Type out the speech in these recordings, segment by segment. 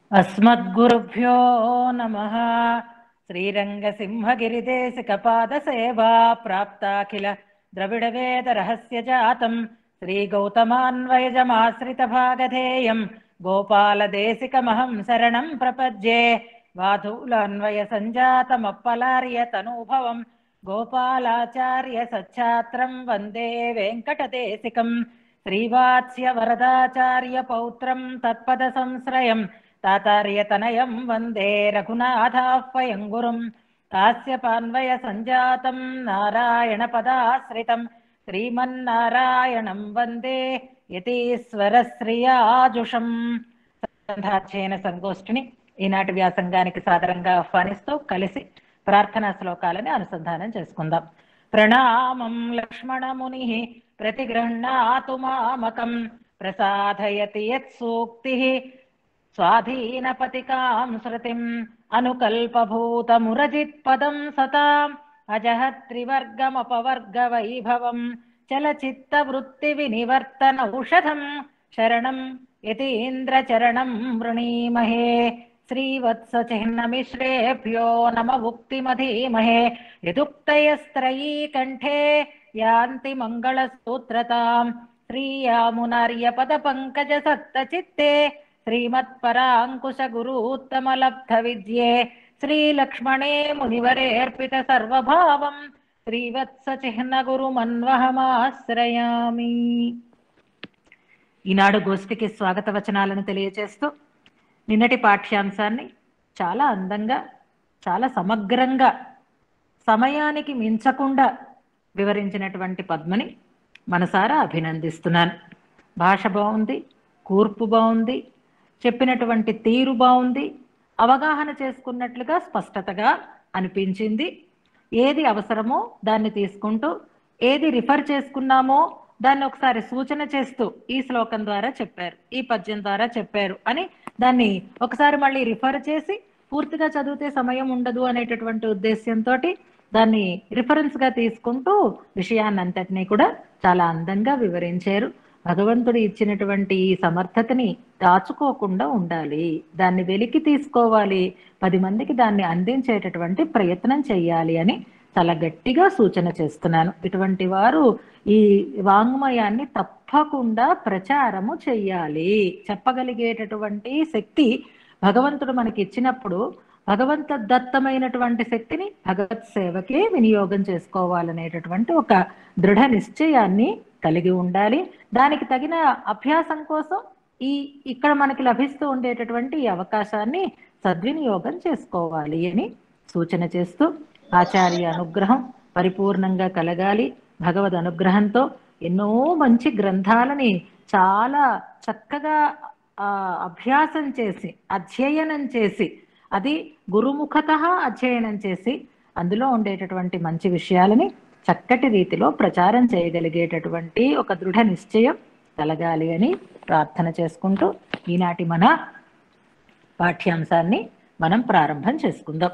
अस्मद्गुरुभ्यो नमः श्रीरङ्गसिंहगिरिदेशिकपादसेवा प्राप्ताखिल द्रविडवेदरहस्यजातं श्रीगौतमान्वयजमाश्रितभागधेयं गोपालदेशिकमहं शरणं प्रपद्ये वाधूलान्वयसञ्जातमप्पलार्यतनूभवं गोपालाचार्य सच्छात्रं वन्दे वेङ्कटदेशिकम् श्रीवात्स्य वरदाचार्य पौत्रं तत्पदसंश्रयं तातार्यतनयं वन्दे रघुनाथाह्वयं गुरुं कास्यपान्वयसञ्जातं नारायणपदाश्रितं श्रीमन्नारायणं वन्दे యతీశ్వరశ్రియాజుషం సంధాధ్యయన సంగోష్ఠిని ఈనాటి వ్యాసంగానికి సాదరంగా ఆహ్వానిస్తూ కలిసి ప్రార్థనా శ్లోకాలని అనుసంధానం చేసుకుందాం ప్రణామం లక్ష్మణముని ప్రతిగృహ్ణాతు మామకం ప్రసాదయతి యత్సూక్తి స్వాధీనపతికాం శృతిం అనుకల్పభూతమురజిత్పదం సతాం అజహత్రివర్గమపవర్గ వైభవం చలచిత్తవృత్తి వినివర్తన ఔషధం శరణం యతీంద్రచరణం వృణీమహే శ్రీవత్సచిహ్నమిశ్రేభ్యో నమ ఉక్తిమధీమహే యదుక్తయస్త్రయీ కంఠే యాంతి మంగళసూత్రతాం శ్రీయామునార్యపద పంకజ సత్తచిత్తే శ్రీమత్పరాంకుశ గురూత్తమలబ్ధ విద్యే శ్రీలక్ష్మణే మునివరేర్పిత సర్వభావం శ్రీవత్సచిహ్న గురుమన్వహమాశ్రయామి ఈనాడు గోష్ఠికి స్వాగత వచనాలను తెలియజేస్తూ నిన్నటి పాఠ్యాంశాన్ని చాలా అందంగా చాలా సమగ్రంగా సమయానికి మించకుండా వివరించినటువంటి పద్మని మనసారా అభినందిస్తున్నాను భాష బాగుంది కూర్పు బాగుంది చెప్పినటువంటి తీరు బాగుంది అవగాహన చేసుకున్నట్లుగా స్పష్టతగా అనిపించింది ఏది అవసరమో దాన్ని తీసుకుంటూ ఏది రిఫర్ చేసుకున్నామో దాన్ని ఒకసారి సూచన చేస్తూ ఈ శ్లోకం ద్వారా చెప్పారు ఈ పద్యం ద్వారా చెప్పారు అని దాన్ని ఒకసారి మళ్ళీ రిఫర్ చేసి పూర్తిగా చదివితే సమయం ఉండదు అనేటటువంటి ఉద్దేశ్యంతో దాన్ని రిఫరెన్స్ గా తీసుకుంటూ విషయాన్ని అంతటినీ కూడా చాలా అందంగా వివరించారు భగవంతుడు ఇచ్చినటువంటి ఈ సమర్థతని దాచుకోకుండా ఉండాలి దాన్ని వెలికి తీసుకోవాలి పది మందికి దాన్ని అందించేటటువంటి ప్రయత్నం చేయాలి అని చాలా గట్టిగా సూచన చేస్తున్నాను ఇటువంటి వారు ఈ వాంగ్మయాన్ని తప్పకుండా ప్రచారము చెయ్యాలి చెప్పగలిగేటటువంటి శక్తి భగవంతుడు మనకి ఇచ్చినప్పుడు భగవంత దత్తమైనటువంటి శక్తిని భగవత్ సేవకే వినియోగం చేసుకోవాలనేటటువంటి ఒక దృఢ నిశ్చయాన్ని కలిగి ఉండాలి దానికి తగిన అభ్యాసం కోసం ఈ ఇక్కడ మనకి లభిస్తూ ఉండేటటువంటి ఈ అవకాశాన్ని సద్వినియోగం చేసుకోవాలి అని సూచన చేస్తూ ఆచార్య అనుగ్రహం పరిపూర్ణంగా కలగాలి భగవద్ అనుగ్రహంతో ఎన్నో మంచి గ్రంథాలని చాలా చక్కగా అభ్యాసం చేసి అధ్యయనం చేసి అది గురుముఖత అధ్యయనం చేసి అందులో ఉండేటటువంటి మంచి విషయాలని చక్కటి రీతిలో ప్రచారం చేయగలిగేటటువంటి ఒక దృఢ నిశ్చయం కలగాలి అని ప్రార్థన చేసుకుంటూ ఈనాటి మన పాఠ్యాంశాన్ని మనం ప్రారంభం చేసుకుందాం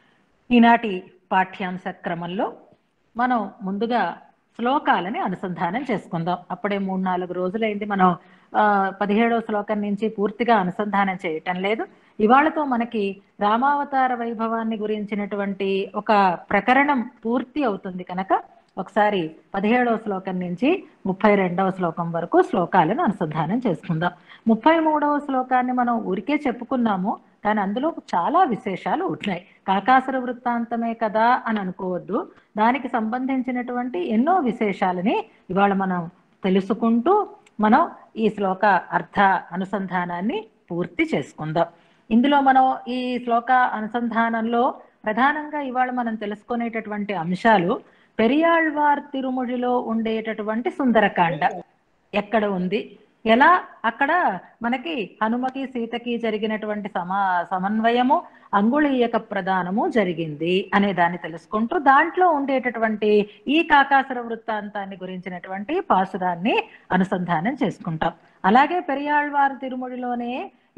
ఈనాటి పాఠ్యాంశ క్రమంలో మనం ముందుగా శ్లోకాలని అనుసంధానం చేసుకుందాం అప్పుడే మూడు నాలుగు రోజులైంది మనం పదిహేడవ శ్లోకం నుంచి పూర్తిగా అనుసంధానం చేయటం లేదు ఇవాళతో మనకి రామావతార వైభవాన్ని గురించినటువంటి ఒక ప్రకరణం పూర్తి అవుతుంది కనుక ఒకసారి పదిహేడవ శ్లోకం నుంచి ముప్పై రెండవ శ్లోకం వరకు శ్లోకాలను అనుసంధానం చేసుకుందాం ముప్పై మూడవ శ్లోకాన్ని మనం ఊరికే చెప్పుకున్నాము కానీ అందులో చాలా విశేషాలు ఉన్నాయి కాకాసుర వృత్తాంతమే కదా అని అనుకోవద్దు దానికి సంబంధించినటువంటి ఎన్నో విశేషాలని ఇవాళ మనం తెలుసుకుంటూ మనం ఈ శ్లోక అర్థ అనుసంధానాన్ని పూర్తి చేసుకుందాం ఇందులో మనం ఈ శ్లోక అనుసంధానంలో ప్రధానంగా ఇవాళ మనం తెలుసుకునేటటువంటి అంశాలు పెరియాళ్వార్ తిరుముడిలో ఉండేటటువంటి సుందరకాండ ఎక్కడ ఉంది ఎలా అక్కడ మనకి హనుమకి సీతకి జరిగినటువంటి సమా సమన్వయము అంగుళీయక ప్రదానము జరిగింది అనే దాన్ని తెలుసుకుంటూ దాంట్లో ఉండేటటువంటి ఈ కాకాసుర వృత్తాంతాన్ని గురించినటువంటి పాసురాన్ని అనుసంధానం చేసుకుంటాం అలాగే పెరియాళ్వారు తిరుముడిలోనే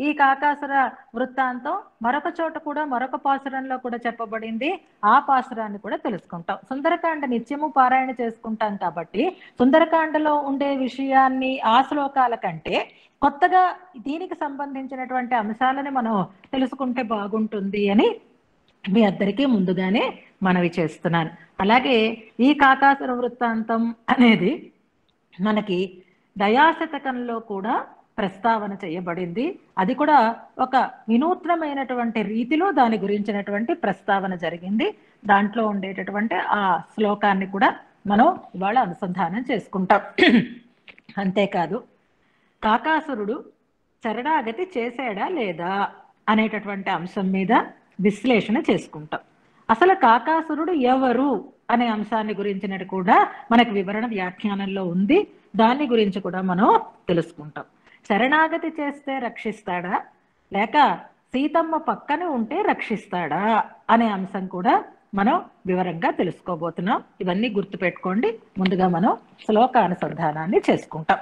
ఈ కాకాసుర వృత్తాంతం మరొక చోట కూడా మరొక పాసురంలో కూడా చెప్పబడింది ఆ పాసురాన్ని కూడా తెలుసుకుంటాం సుందరకాండ నిత్యము పారాయణ చేసుకుంటాం కాబట్టి సుందరకాండలో ఉండే విషయాన్ని ఆ శ్లోకాల కంటే కొత్తగా దీనికి సంబంధించినటువంటి అంశాలని మనం తెలుసుకుంటే బాగుంటుంది అని మీ అందరికీ ముందుగానే మనవి చేస్తున్నాను అలాగే ఈ కాకాసుర వృత్తాంతం అనేది మనకి దయాశతకంలో కూడా ప్రస్తావన చేయబడింది అది కూడా ఒక వినూత్నమైనటువంటి రీతిలో దాని గురించినటువంటి ప్రస్తావన జరిగింది దాంట్లో ఉండేటటువంటి ఆ శ్లోకాన్ని కూడా మనం ఇవాళ అనుసంధానం చేసుకుంటాం అంతేకాదు కాకాసురుడు శరణాగతి చేశాడా లేదా అనేటటువంటి అంశం మీద విశ్లేషణ చేసుకుంటాం అసలు కాకాసురుడు ఎవరు అనే అంశాన్ని గురించినది కూడా మనకు వివరణ వ్యాఖ్యానంలో ఉంది దాని గురించి కూడా మనం తెలుసుకుంటాం శరణాగతి చేస్తే రక్షిస్తాడా లేక సీతమ్మ పక్కన ఉంటే రక్షిస్తాడా అనే అంశం కూడా మనం వివరంగా తెలుసుకోబోతున్నాం ఇవన్నీ గుర్తుపెట్టుకోండి ముందుగా మనం శ్లోకానుసంధానాన్ని చేసుకుంటాం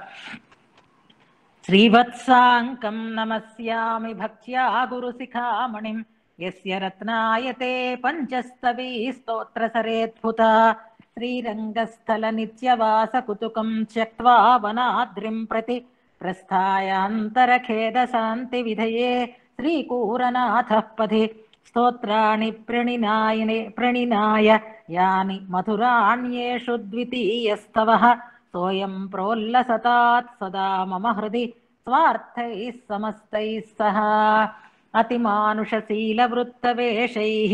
శ్రీవత్సాంకం నమస్యామి భక్త్యా గురుశిఖామణిం యస్య రత్నాయతే పంచస్తవీ స్తోత్ర సరేద్భుత శ్రీరంగస్థల నిత్యవాస కుతుకం త్యక్వా వనాద్రిం ప్రతి ప్రస్థాయాంతరఖేద శాంతి విధయే శ్రీకూరనాథ పథి స్తోత్రాణి ప్రణినాయనే ప్రణినాయ యాని మధురాణ్యేషు ద్వితీయస్తవ సోయం ప్రోల్లసతాత్ సదా మమ హృది స్వార్థైः సమస్తైः సహ అతిమానుషశీలవృత్తవేషైः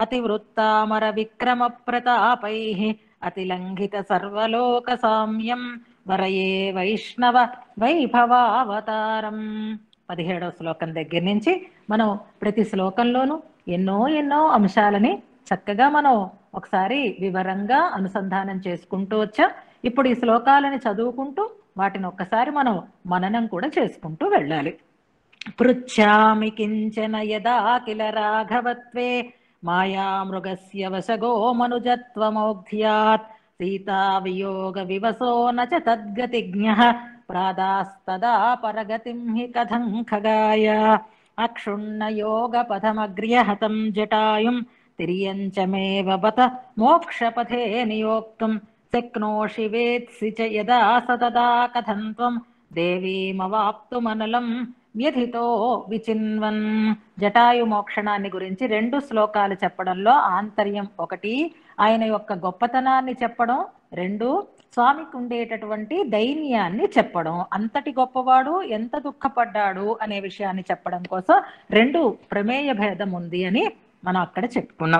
అతివృత్తామరవిక్రమప్రతాపైः అతిలంఘిత సర్వలోకసామ్యం వరయే వైష్ణవ వైభవావతారం పదిహేడవ శ్లోకం దగ్గర నుంచి మనం ప్రతి శ్లోకంలోనూ ఎన్నో ఎన్నో అంశాలని చక్కగా మనం ఒకసారి వివరంగా అనుసంధానం చేసుకుంటూ వచ్చాం ఇప్పుడు ఈ శ్లోకాలని చదువుకుంటూ వాటిని ఒక్కసారి మనం మననం కూడా చేసుకుంటూ వెళ్ళాలి పృచ్ఛామి కించన యదా కిల రాఘవత్వే మాయామృగస్య వశగో మనుజత్వమౌఘ్యాత్ సీతా వియోగ వివసో న చ తద్గతిజ్ఞః ప్రాదాస్తదా పరగతిం హి కథం ఖగాయ అక్షుణ్ణ యోగ పథమగ్ర్యహతం జటాయుం తిర్యంచమేవ బత మోక్షపథే నియోక్తం శక్నోషి వేత్సి చ యదా సతదా కథం త్వం దేవీమవాప్తుమనలం వ్యధితో విచిన్వన్ జటాయు మోక్షణాన్ని గురించి రెండు శ్లోకాలు చెప్పడంలో ఆంతర్యం ఒకటి ఆయన యొక్క గొప్పతనాన్ని చెప్పడం రెండు స్వామికి ఉండేటటువంటి దైన్యాన్ని చెప్పడం అంతటి గొప్పవాడు ఎంత దుఃఖపడ్డాడు అనే విషయాన్ని చెప్పడం కోసం రెండు ప్రమేయ భేదం ఉంది అని మనం అక్కడ చెప్పుకున్నాం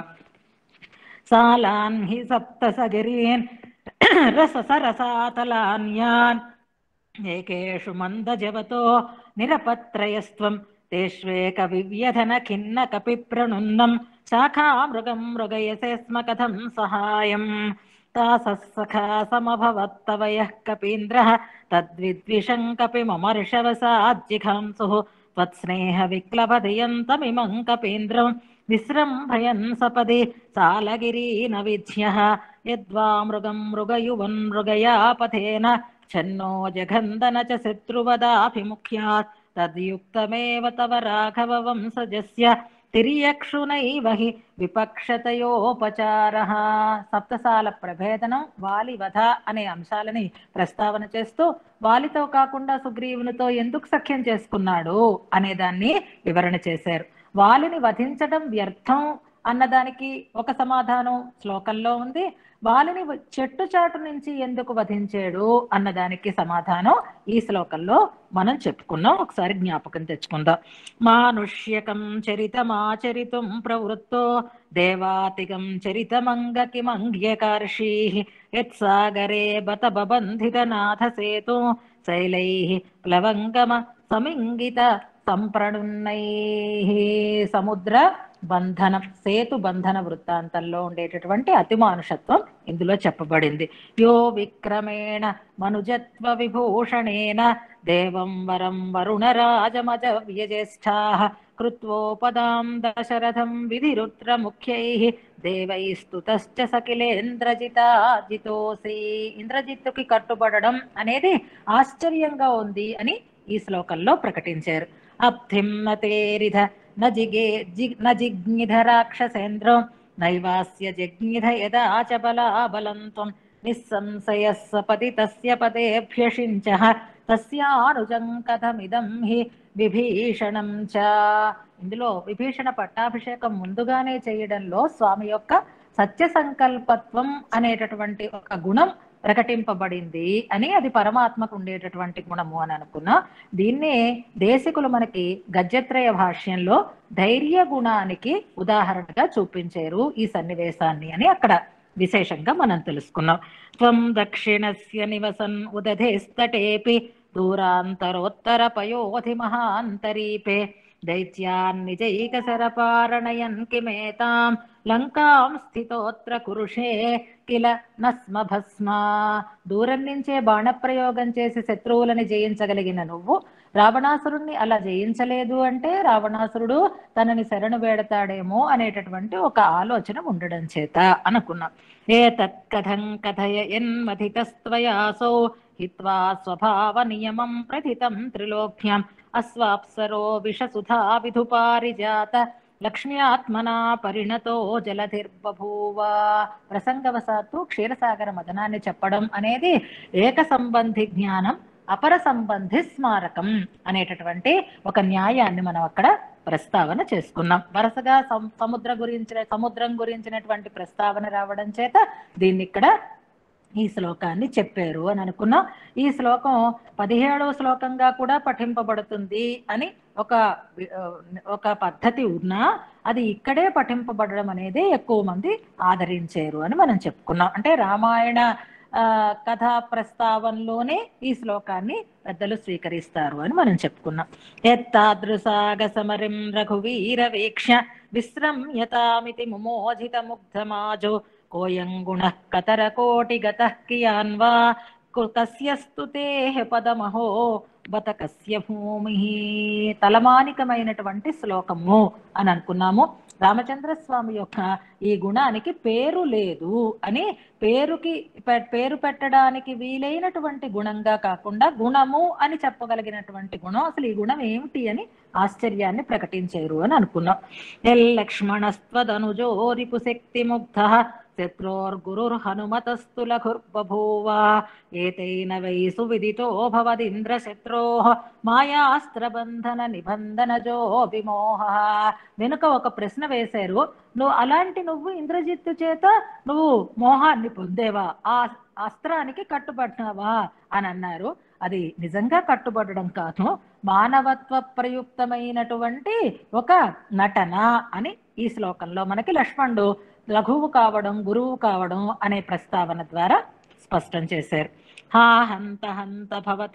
సాలాన్ హి సప్త సగిరీన్ రస సరసాతలాన్యాన్ ఏకేషు మందజవతో నిరపత్రయస్త్వం తేష్వేక వివ్యధన ఖిన్న కపి ప్రణున్నం శాఖా మృగం మృగయసే స్మ కథం సహాయం తాసఖా సమభవత్తవ యః కపీంద్ర తద్విద్విషం కపి మమర్షవసాజ్జిఘాంసు త్వత్స్నేహ విక్లభదయంతమిమం కపీంద్రం విశ్రంభయన్ సపది సాలగిరీన విధ్య యద్వా మృగం మృగయువన్ మృగయా పథేన ఛన్నో జఘందన చ శత్రువదాభిముఖ్యాత్ తద్యుక్తమేవ తవ రాఘవ వంశజస్య తిర్యక్షునైవ హి విపక్షతయోపచార సప్తసాల ప్రభేదనం వాలి వధ అనే అంశాలని ప్రస్తావన చేస్తూ వాలితో కాకుండా సుగ్రీవునితో ఎందుకు సఖ్యం చేసుకున్నాడు అనే దాన్ని వివరణ చేశారు వాలిని వధించడం వ్యర్థం అన్నదానికి ఒక సమాధానం శ్లోకంలో ఉంది వాలిని వ- చెట్టు చాటు నుంచి ఎందుకు వధించాడు అన్నదానికి సమాధానం ఈ శ్లోకంలో మనం చెప్పుకున్నాం ఒకసారి జ్ఞాపకం తెచ్చుకుందాం మానుష్యకం చరితమాచరితుం ప్రవృత్తో దేవాతిగం చరితమంగకిమంగ్యకర్షీ యత్సాగరే బత బబంధిత నాథ సేతు శైలై ప్లవంగమ సమింగిత సంప్రణున్నై సముద్ర బంధనం సేతు బంధన వృత్తాంతంలో ఉండేటటువంటి అతిమానుషత్వం ఇందులో చెప్పబడింది యో విక్రమేణ మనుజత్వ విభూషణేన దేవం వరం వరుణరాజమజ వ్యజ్యేష్ఠా కృత్వోపదాం దశరథం విధిరుత్ర ముఖ్యై దేవైస్తుతశ్చ సకిలేంద్రజితాజితోసి ఇంద్రజిత్తుకి కట్టుబడడం అనేది ఆశ్చర్యంగా ఉంది అని ఈ శ్లోకంలో ప్రకటించారు అబ్ధిం నతేరిధ న జిగే జి న జిగ్నిధ రాక్షసేంద్రో నైవాస్య జగ్నిధ యదా చ బలాబలం త్వం నిస్సంశయः సపతి తస్య పదేభ్యషించ తస్యానుజం కథమిదం హి విభీషణం చ ఇందులో విభీషణ పట్టాభిషేకం ముందుగానే చేయడంలో స్వామి యొక్క సత్య సంకల్పత్వం అనేటటువంటి ఒక గుణం ప్రకటింపబడింది అని అది పరమాత్మకు ఉండేటటువంటి గుణము అని అనుకున్నా దీన్నే దేశికులు మనకి గద్యత్రయ భాష్యంలో ధైర్య గుణానికి ఉదాహరణగా చూపించారు ఈ సన్నివేశాన్ని అని అక్కడ విశేషంగా మనం తెలుసుకున్నాం త్వం దక్షిణస్య నివసన్ ఉదధేస్తటేపి దూరాంతరోత్తర పయోధి మహాంతరీపే దైత్యాన్ నిజైకసరపారణయన్ కిమేతాం లంకాం స్థితోత్ర కురుషే కిల నస్మ భస్మ దూరం నుంచే బాణప్రయోగం చేసి శత్రువులని జయించగలిగిన నువ్వు రావణాసురుణ్ణి అలా జయించలేదు అంటే రావణాసురుడు తనని శరణు వేడతాడేమో అనేటటువంటి ఒక ఆలోచన ఉండడం చేత అనుకున్నాం ఏ తత్కథం కథయ ఎన్మథితస్త్వయాసో హిత్వా స్వభావ నియమం ప్రథితం త్రిలోక్యం అస్వాప్సరో విషసుధా విధుపారిజాత లక్ష్మ్యాత్మనా పరిణతో జలధిర్బభూవ ప్రసంగవశాత్తు క్షీరసాగర మదనాన్ని చెప్పడం అనేది ఏక సంబంధి జ్ఞానం అపర సంబంధి స్మారకం అనేటటువంటి ఒక న్యాయాన్ని మనం అక్కడ ప్రస్తావన చేసుకున్నాం వరుసగా సం- సముద్ర గురించిన సముద్రం గురించినటువంటి ప్రస్తావన రావడం చేత దీన్ని ఇక్కడ ఈ శ్లోకాన్ని చెప్పారు అని అనుకున్నాం ఈ శ్లోకం పదిహేడవ శ్లోకంగా కూడా పఠింపబడుతుంది అని ఒక వి- ఆ, ఒక పద్ధతి ఉన్నా అది ఇక్కడే పఠింపబడడం అనేది ఎక్కువ మంది ఆదరించారు అని మనం చెప్పుకున్నాం అంటే రామాయణ ఆ, కథా ప్రస్తావనలోనే ఈ శ్లోకాన్ని పెద్దలు స్వీకరిస్తారు అని మనం చెప్పుకున్నాం ఎత్తాదృశాగ సమరిం రఘువీర వీక్ష విశ్రమ్యతామితి ముమోజిత ముగ్ధమాజో కోయం గుణ కతర కోటి గత కియాన్ వా కు- కస్య స్తుతే పదమహో బత కస్య భూమి తలమానికమైనటువంటి శ్లోకము అని అనుకున్నాము రామచంద్ర స్వామి యొక్క ఈ గుణానికి పేరు లేదు అని పేరుకి పె- పేరు పెట్టడానికి వీలైనటువంటి గుణంగా కాకుండా గుణము అని చెప్పగలిగినటువంటి గుణం అసలు ఈ గుణం ఏమిటి అని ఆశ్చర్యాన్ని ప్రకటించారు అని అనుకున్నాం ఎల్ లక్ష్మణస్త్వదనుజో రిపు శక్తి ముగ్ధ శత్రోర్గురుర్హనుమతస్తు లఘుర్బభూవ ఏతైన వై సువిదితో భవదింద్రశత్రో మాయాస్త్రబంధన నిబంధనజో విమోహ వెనుక ఒక ప్రశ్న వేశారు నువ్వు అలాంటి నువ్వు ఇంద్రజిత్తు చేత నువ్వు మోహాన్ని పొందేవా ఆ అస్త్రానికి కట్టుబడినావా అని అన్నారు అది నిజంగా కట్టుబడడం కాదు మానవత్వ ప్రయుక్తమైనటువంటి ఒక నటన అని ఈ శ్లోకంలో మనకి లక్ష్మణుడు లఘువు కావడం గురువు కావడం అనే ప్రస్తావన ద్వారా స్పష్టం చేశారు హా హంత హంత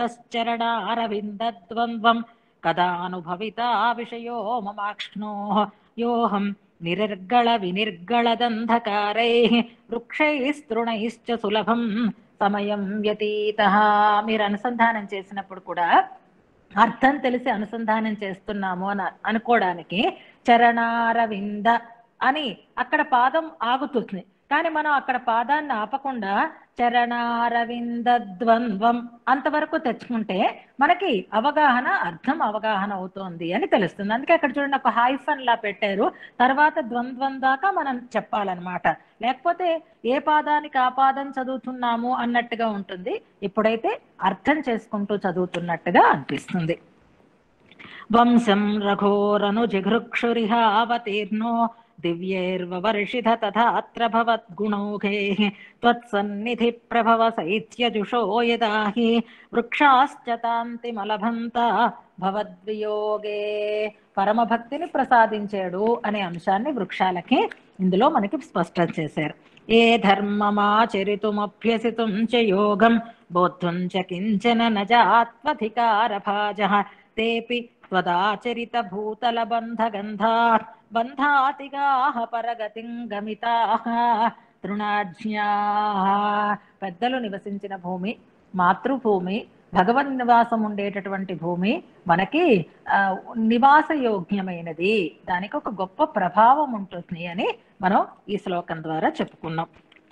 భవతశ్చరణారవిందద్వంద్వం కదానుభవితా విషయో మమాక్ష్ణో యోహం నిరర్గళ వినిర్గళదంధకారై వృక్షైస్తృణైశ్చ సులభం సమయం వ్యతీత మీరు అనుసంధానం చేసినప్పుడు కూడా అర్థం తెలిసి అనుసంధానం చేస్తున్నాము అని అనుకోవడానికి చరణారవింద అని అక్కడ పాదం ఆగుతుంది కానీ మనం అక్కడ పాదాన్ని ఆపకుండా చరణారవింద ద్వంద్వం అంతవరకు తెచ్చుకుంటే మనకి అవగాహన అర్థం అవగాహన అవుతోంది అని తెలుస్తుంది అందుకే అక్కడ చూడండి ఒక హైఫన్ లా పెట్టారు తర్వాత ద్వంద్వం దాకా మనం చెప్పాలన్నమాట లేకపోతే ఏ పాదానికి ఆ పాదం చదువుతున్నాము అన్నట్టుగా ఉంటుంది ఇప్పుడైతే అర్థం చేసుకుంటూ చదువుతున్నట్టుగా అనిపిస్తుంది వంశం రఘోరను జిఘృక్షురిహావతీర్ణో దివ్యైర్వవర్షిధ తథాత్ర భవద్గుణౌఘే త్వత్సన్నిధి ప్రభవ శైత్యజుషో యదా హి వృక్షాశ్చ తాంతిమలభంత భవద్వియోగే పరమభక్తిని ప్రసాదించాడు అనే అంశాన్ని వృక్షాలకి ఇందులో మనకి స్పష్టం చేశారు ఏ ధర్మమాచరితుమభ్యసితుం చ యోగం బోద్ధుం చ కించన నజాత్వధికార భాజ తేపి త్వదాచరిత భూతల బంధగంధాత్ బంధాతిగాహ పరగతిం గమితాః తృణాజ్ఞా పెద్దలు నివసించిన భూమి మాతృభూమి భగవన్ నివాసం ఉండేటటువంటి భూమి మనకి ఆ, నివాసయోగ్యమైనది దానికి ఒక గొప్ప ప్రభావం ఉంటుంది అని మనం ఈ శ్లోకం ద్వారా చెప్పుకున్నాం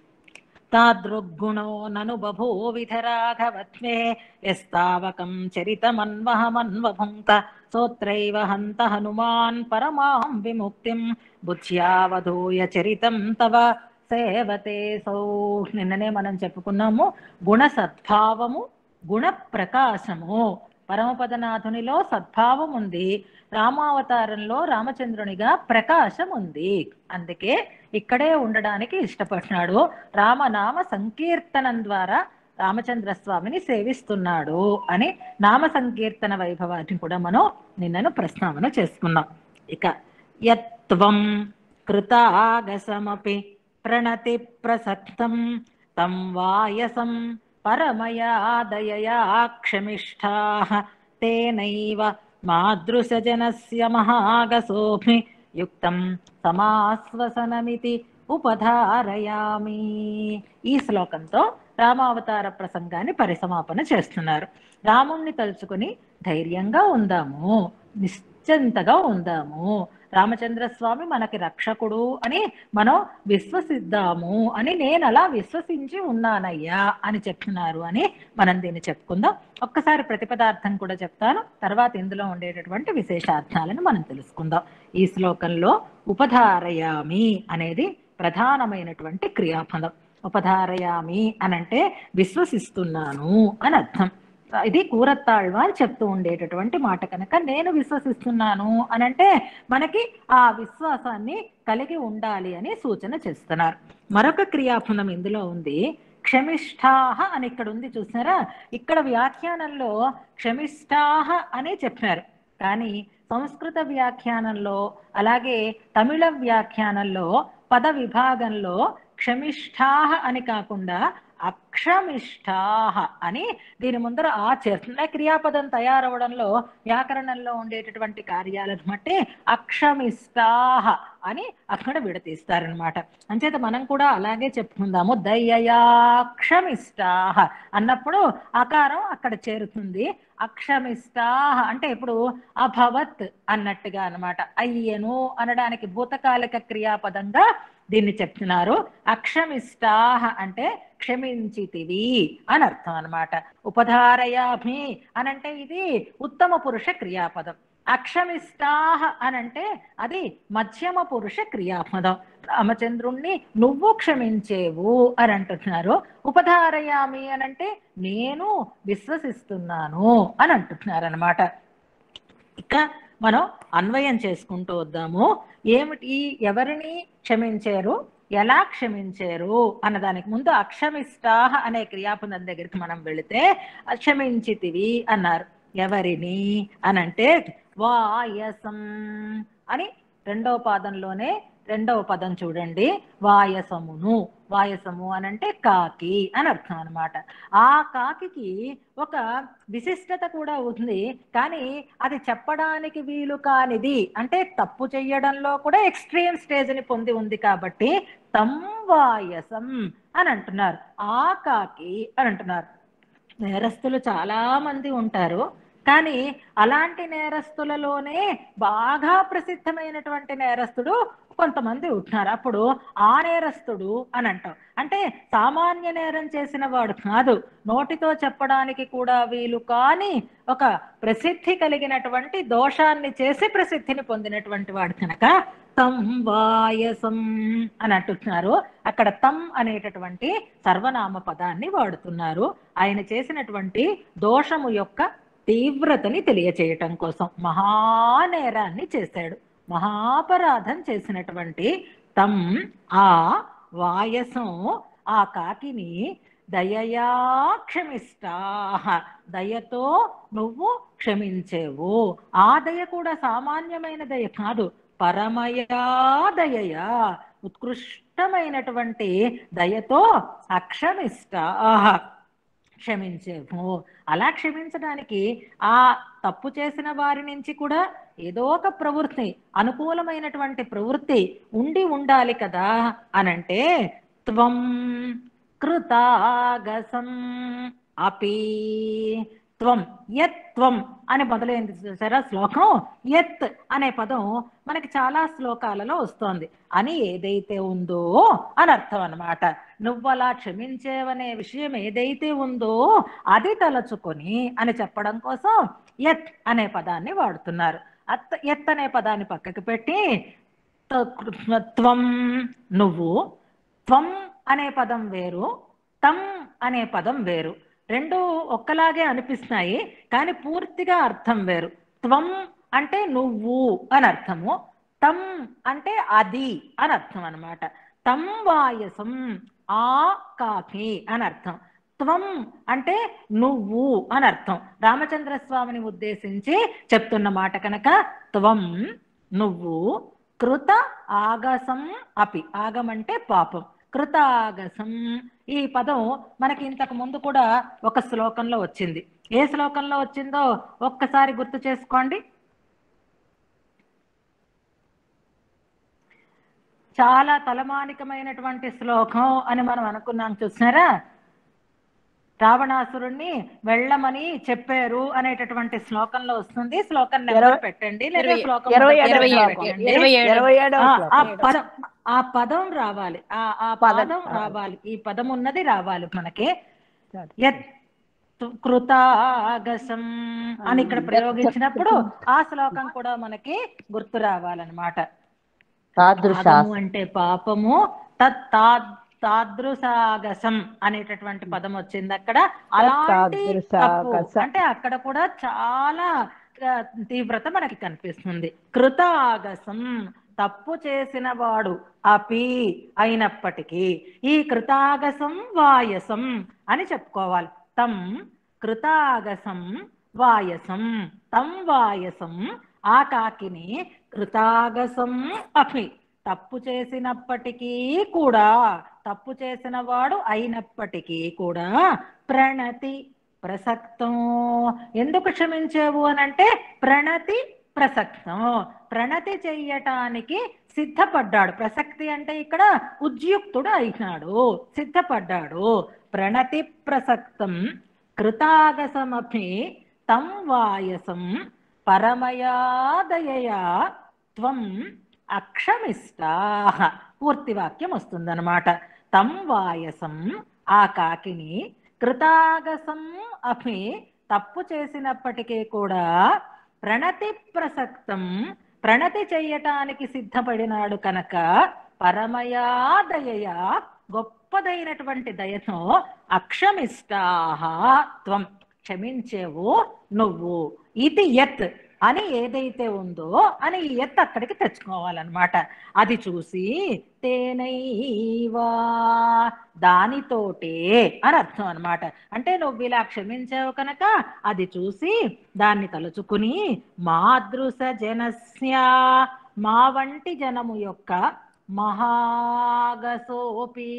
తాదృగ్గుణో నను బభూవిధ రాఘవత్వే యస్తావకం చరితమన్వహమన్వభుంక్త సోత్రైవ హంత హనుమాన్ పరమాం విముక్తిం బుద్ధ్యావధూయ చరితం తవ సేవతే సౌ నిన్ననే మనం చెప్పుకున్నాము గుణ సద్భావము గుణ ప్రకాశము పరమపదనాథునిలో సద్భావం ఉంది రామావతారంలో రామచంద్రునిగా ప్రకాశం ఉంది అందుకే ఇక్కడే ఉండడానికి ఇష్టపడినాడు రామనామ సంకీర్తనం ద్వారా రామచంద్ర స్వామిని సేవిస్తున్నాడు అని నామ సంకీర్తన వైభవాన్ని కూడా మనం నిన్నను ప్రస్తావన చేసుకున్నాం ఇక యత్వం కృతాగసమపి ప్రణతి ప్రసక్తం తం వాయసం పరమయా దయయా క్షమిష్ఠా తేనైవ మాదృశజనస్య మహాగసోభి యుక్తం సమాశ్వసనమితి ఉపధారయామి ఈ శ్లోకంతో రామావతార ప్రసంగాన్ని పరిసమాపన చేస్తున్నారు రాముణ్ణి తలుచుకుని ధైర్యంగా ఉందాము నిశ్చింతగా ఉందాము రామచంద్ర స్వామి మనకి రక్షకుడు అని మనం విశ్వసిద్దాము అని నేను అలా విశ్వసించి ఉన్నానయ్యా అని చెప్తున్నారు అని మనం దీన్ని చెప్పుకుందాం ఒక్కసారి ప్రతిపదార్థం కూడా చెప్తాను తర్వాత ఇందులో ఉండేటటువంటి విశేషార్థాలను మనం తెలుసుకుందాం ఈ శ్లోకంలో ఉపధారయామి అనేది ప్రధానమైనటువంటి క్రియాపదం ఉపధారయామి అనంటే విశ్వసిస్తున్నాను అని అర్థం ఇది కూరత్తాళ్వాన్ చెప్తూ ఉండేటటువంటి మాట కనుక నేను విశ్వసిస్తున్నాను అనంటే మనకి ఆ విశ్వాసాన్ని కలిగి ఉండాలి అని సూచన చేస్తున్నారు మరొక క్రియాపదం ఇందులో ఉంది క్షమిష్ఠాహ అని ఇక్కడ ఉంది చూసారా ఇక్కడ వ్యాఖ్యానంలో క్షమిష్ఠాహ అని చెప్పారు కానీ సంస్కృత వ్యాఖ్యానంలో అలాగే తమిళ వ్యాఖ్యానంలో పద విభాగంలో క్షమిష్ఠాహ అని కాకుండా అక్షమిష్టాహ అని దీని ముందర ఆ చేస్తున్న క్రియాపదం తయారవడంలో వ్యాకరణంలో ఉండేటటువంటి కార్యాలను బట్టి అక్షమిష్టాహ అని అక్కడ విడతీస్తారనమాట అంచేత మనం కూడా అలాగే చెప్పుకుందాము దయ్యయాక్షమిష్టాహ అన్నప్పుడు ఆకారం అక్కడ చేరుతుంది అక్షమిష్టాహ అంటే ఇప్పుడు అభవత్ అన్నట్టుగా అన్నమాట అయ్యను అనడానికి భూతకాలిక క్రియాపదంగా దీన్ని చెప్తున్నారు అక్షమిష్టాహ అంటే క్షమించితివి అని అర్థం అనమాట ఉపధారయాభి అనంటే ఇది ఉత్తమ పురుష క్రియాపదం అక్షమిష్టాహ అనంటే అది మధ్యమ పురుష క్రియాపదం రామచంద్రుణ్ణి నువ్వు క్షమించేవు అని అంటున్నారు ఉపధారయామి అనంటే నేను విశ్వసిస్తున్నాను అని అంటున్నారు అనమాట ఇక మనం అన్వయం చేసుకుంటూ వద్దాము ఏమిటి ఎవరిని క్షమించారు ఎలా క్షమించారు అన్నదానికి ముందు అక్షమిష్టాహ అనే క్రియాపదం దగ్గరికి మనం వెళితే క్షమించితివి అన్నారు ఎవరిని అనంటే వాయసం అని రెండవ పాదంలోనే రెండవ పదం చూడండి వాయసమును వాయసము అనంటే కాకి అని అర్థం అనమాట ఆ కాకికి ఒక విశిష్టత కూడా ఉంది కానీ అది చెప్పడానికి వీలు కానిది అంటే తప్పు చెయ్యడంలో కూడా ఎక్స్ట్రీమ్ స్టేజ్ని పొంది ఉంది కాబట్టి తం వాయసం అని అంటున్నారు ఆ కాకి అని అంటున్నారు నేరస్తులు చాలా మంది ఉంటారు కానీ అలాంటి నేరస్తులలోనే బాగా ప్రసిద్ధమైనటువంటి నేరస్తుడు కొంతమంది ఉంటున్నారు అప్పుడు ఆ నేరస్తుడు అని అంటాం అంటే సామాన్య నేరం చేసిన వాడు కాదు నోటితో చెప్పడానికి కూడా వీలు కాని ఒక ప్రసిద్ధి కలిగినటువంటి దోషాన్ని చేసి ప్రసిద్ధిని పొందినటువంటి వాడు కనుక తం వాయసం అని అంటున్నారు అక్కడ తం అనేటటువంటి సర్వనామ పదాన్ని వాడుతున్నారు ఆయన చేసినటువంటి దోషము యొక్క తీవ్రతని తెలియచేయటం కోసం మహానేరాన్ని చేశాడు మహాపరాధం చేసినటువంటి తం ఆ వాయసం ఆ కాకిని దయయా క్షమిస్తా దయతో నువ్వు క్షమించేవు ఆ దయ కూడా సామాన్యమైన దయ కాదు పరమయా దయయా ఉత్కృష్టమైనటువంటి దయతో అక్షమిస్తా క్షమించేము అలా క్షమించడానికి ఆ తప్పు చేసిన వారి నుంచి కూడా ఏదో ఒక ప్రవృత్తి అనుకూలమైనటువంటి ప్రవృత్తి ఉండి ఉండాలి కదా అనంటే త్వం కృతాగసం అపి త్వం యత్ త్వం అని మొదలైంది చూసారా శ్లోకం యత్ అనే పదం మనకి చాలా శ్లోకాలలో వస్తోంది అని ఏదైతే ఉందో అని అర్థం అన్నమాట నువ్వలా క్షమించేవనే విషయం ఏదైతే ఉందో అది తలచుకొని అని చెప్పడం కోసం యత్ అనే పదాన్ని వాడుతున్నారు అత్ యత్ అనే పదాన్ని పక్కకి పెట్టి త- త్వం నువ్వు త్వం అనే పదం వేరు తం అనే పదం వేరు రెండు ఒక్కలాగే అనిపిస్తున్నాయి కానీ పూర్తిగా అర్థం వేరు త్వం అంటే నువ్వు అని అర్థము తం అంటే అది అని అర్థం అన్నమాట తం వాయసం ఆ కాకి అని అర్థం త్వం అంటే నువ్వు అని అర్థం రామచంద్ర స్వామిని ఉద్దేశించి చెప్తున్న మాట కనుక త్వం నువ్వు కృత ఆగసం అపి ఆగమంటే పాపం కృతాగసం ఈ పదం మనకి ఇంతకు ముందు కూడా ఒక శ్లోకంలో వచ్చింది ఏ శ్లోకంలో వచ్చిందో ఒక్కసారి గుర్తు చేసుకోండి చాలా తలమానికమైనటువంటి శ్లోకం అని మనం అనుకున్నాం చూసినారా రావణాసురుణ్ణి వెళ్ళమని చెప్పారు అనేటటువంటి శ్లోకంలో వస్తుంది శ్లోకం నెంబర్ ఇరవై- పెట్టండి లేదా ఇరవై- శ్లోకం ఇరవై మొదటి ఏడవ ఇరవై నెంబర్ ఏడు. పెట్టండి. ఇరవై ఏడు. ఇరవై ఏడవ ఆ, ఆ శ్లోకం. పదం ఆ పదం రావాలి ఆ ఆ పదం, పదం ఆ. రావాలి ఈ పదం ఉన్నది రావాలి మనకి సరే. యత్ కృతాగసం అని ఇక్కడ ప్రయోగించినప్పుడు ఆ శ్లోకం కూడా మనకి గుర్తు రావాలన్నమాట తాదృశ ఆగము అంటే పాపము తత్ తా- తాదృశాగసం అనేటటువంటి పదం వచ్చింది అక్కడ అలాంటి తప్పు తాదృశాగస. అంటే అక్కడ కూడా చాలా ఆ, తీవ్రత మనకి కనిపిస్తుంది కృతాగసం తప్పు చేసిన వాడు అపి అయినప్పటికీ ఈ కృతాగసం వాయసం అని చెప్పుకోవాలి తం కృతాగసం వాయసం తం వాయసం ఆ కాకిని కృతాగసం అపి తప్పు చేసినప్పటికీ కూడా తప్పు చేసిన వాడు అయినప్పటికీ కూడా ప్రణతి ప్రసక్తం ఎందుకు క్షమించేవు అని అంటే ప్రణతి ప్రసక్తం ప్రణతి చెయ్యటానికి సిద్ధపడ్డాడు ప్రసక్తి అంటే ఇక్కడ ఉద్యుక్తుడు అయినాడు సిద్ధపడ్డాడు ప్రణతి ప్రసక్తం కృతాగసమపి తం వాయసం పరమయాదయయా త్వం అక్షమిష్టా పూర్తి వాక్యం వస్తుందన్నమాట తం వాయసం ఆ కాకిని కృతాగసం అపి తప్పు చేసినప్పటికీ కూడా ప్రణతి ప్రసక్తం ప్రణతి చెయ్యటానికి సిద్ధపడినాడు కనుక పరమయాదయ గొప్పదైనటువంటి దయతో అక్షమిష్టాహ త్వం క్షమించేవు నువ్వు ఇది యత్ అని ఏదైతే ఉందో అని ఈ ఎత్ అక్కడికి తెచ్చుకోవాలన్నమాట అది చూసి తేనైవా దానితోటే అని అర్థం అన్నమాట అంటే నువ్వు ఇలా క్షమించావు కనుక అది చూసి దాన్ని తలుచుకుని మాదృశ జనస్య మా వంటి జనము యొక్క మహాగసోపి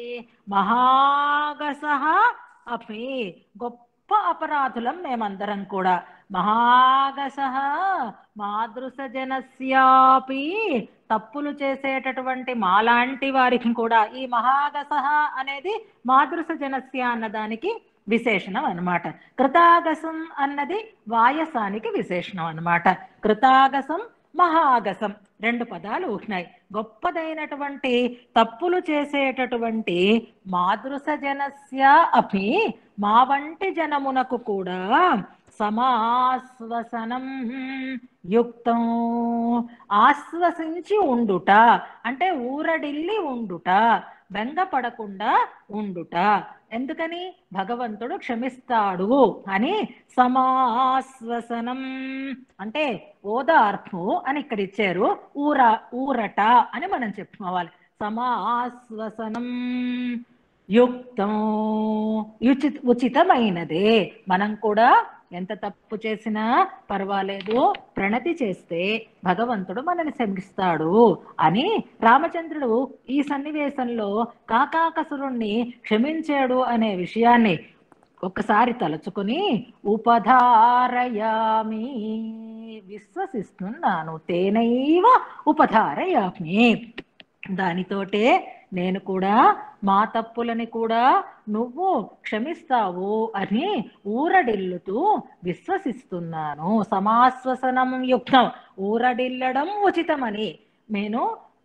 మహాగస అపి గొప్ప అపరాధులం మేమందరం కూడా మహాగస మాదృశ జనస్యాపి తప్పులు చేసేటటువంటి మాలాంటి వారికి కూడా ఈ మహాగస అనేది మాదృశ జనస్య అన్నదానికి విశేషణం అన్నమాట కృతాగసం అన్నది వాయసానికి విశేషణం అన్నమాట కృతాగసం మహాగసం రెండు పదాలు ఉన్నాయి గొప్పదైనటువంటి తప్పులు చేసేటటువంటి మాదృశ జనస్య అపి మా వంటి జనమునకు కూడా సమాశ్వసనం యుక్తం ఆశ్వసించి ఉండుట అంటే ఊరడిల్లి ఉండుట బెంగపడకుండా ఉండుట ఎందుకని భగవంతుడు క్షమిస్తాడు అని సమాశ్వసనం అంటే ఓదార్పు అని ఇక్కడ ఇచ్చారు ఊర ఊరట అని మనం చెప్పుకోవాలి సమాశ్వసనం యుక్తం ఉచిత ఉచితమైనదే మనం కూడా ఎంత తప్పు చేసినా పర్వాలేదు ప్రణతి చేస్తే భగవంతుడు మనల్ని శమిస్తాడు అని రామచంద్రుడు ఈ సన్నివేశంలో కాకాకసురుణ్ణి క్షమించాడు అనే విషయాన్ని ఒకసారి తలుచుకుని ఉపధారయామి విశ్వసిస్తున్నాను తేనైవ ఉపధారయామి దానితోటే నేను కూడా మా తప్పులని కూడా నువ్వు క్షమిస్తావు అని ఊరడిల్లుతూ విశ్వసిస్తున్నాను సమాశ్వసనం యుక్తం ఊరడిల్లడం ఉచితమని నేను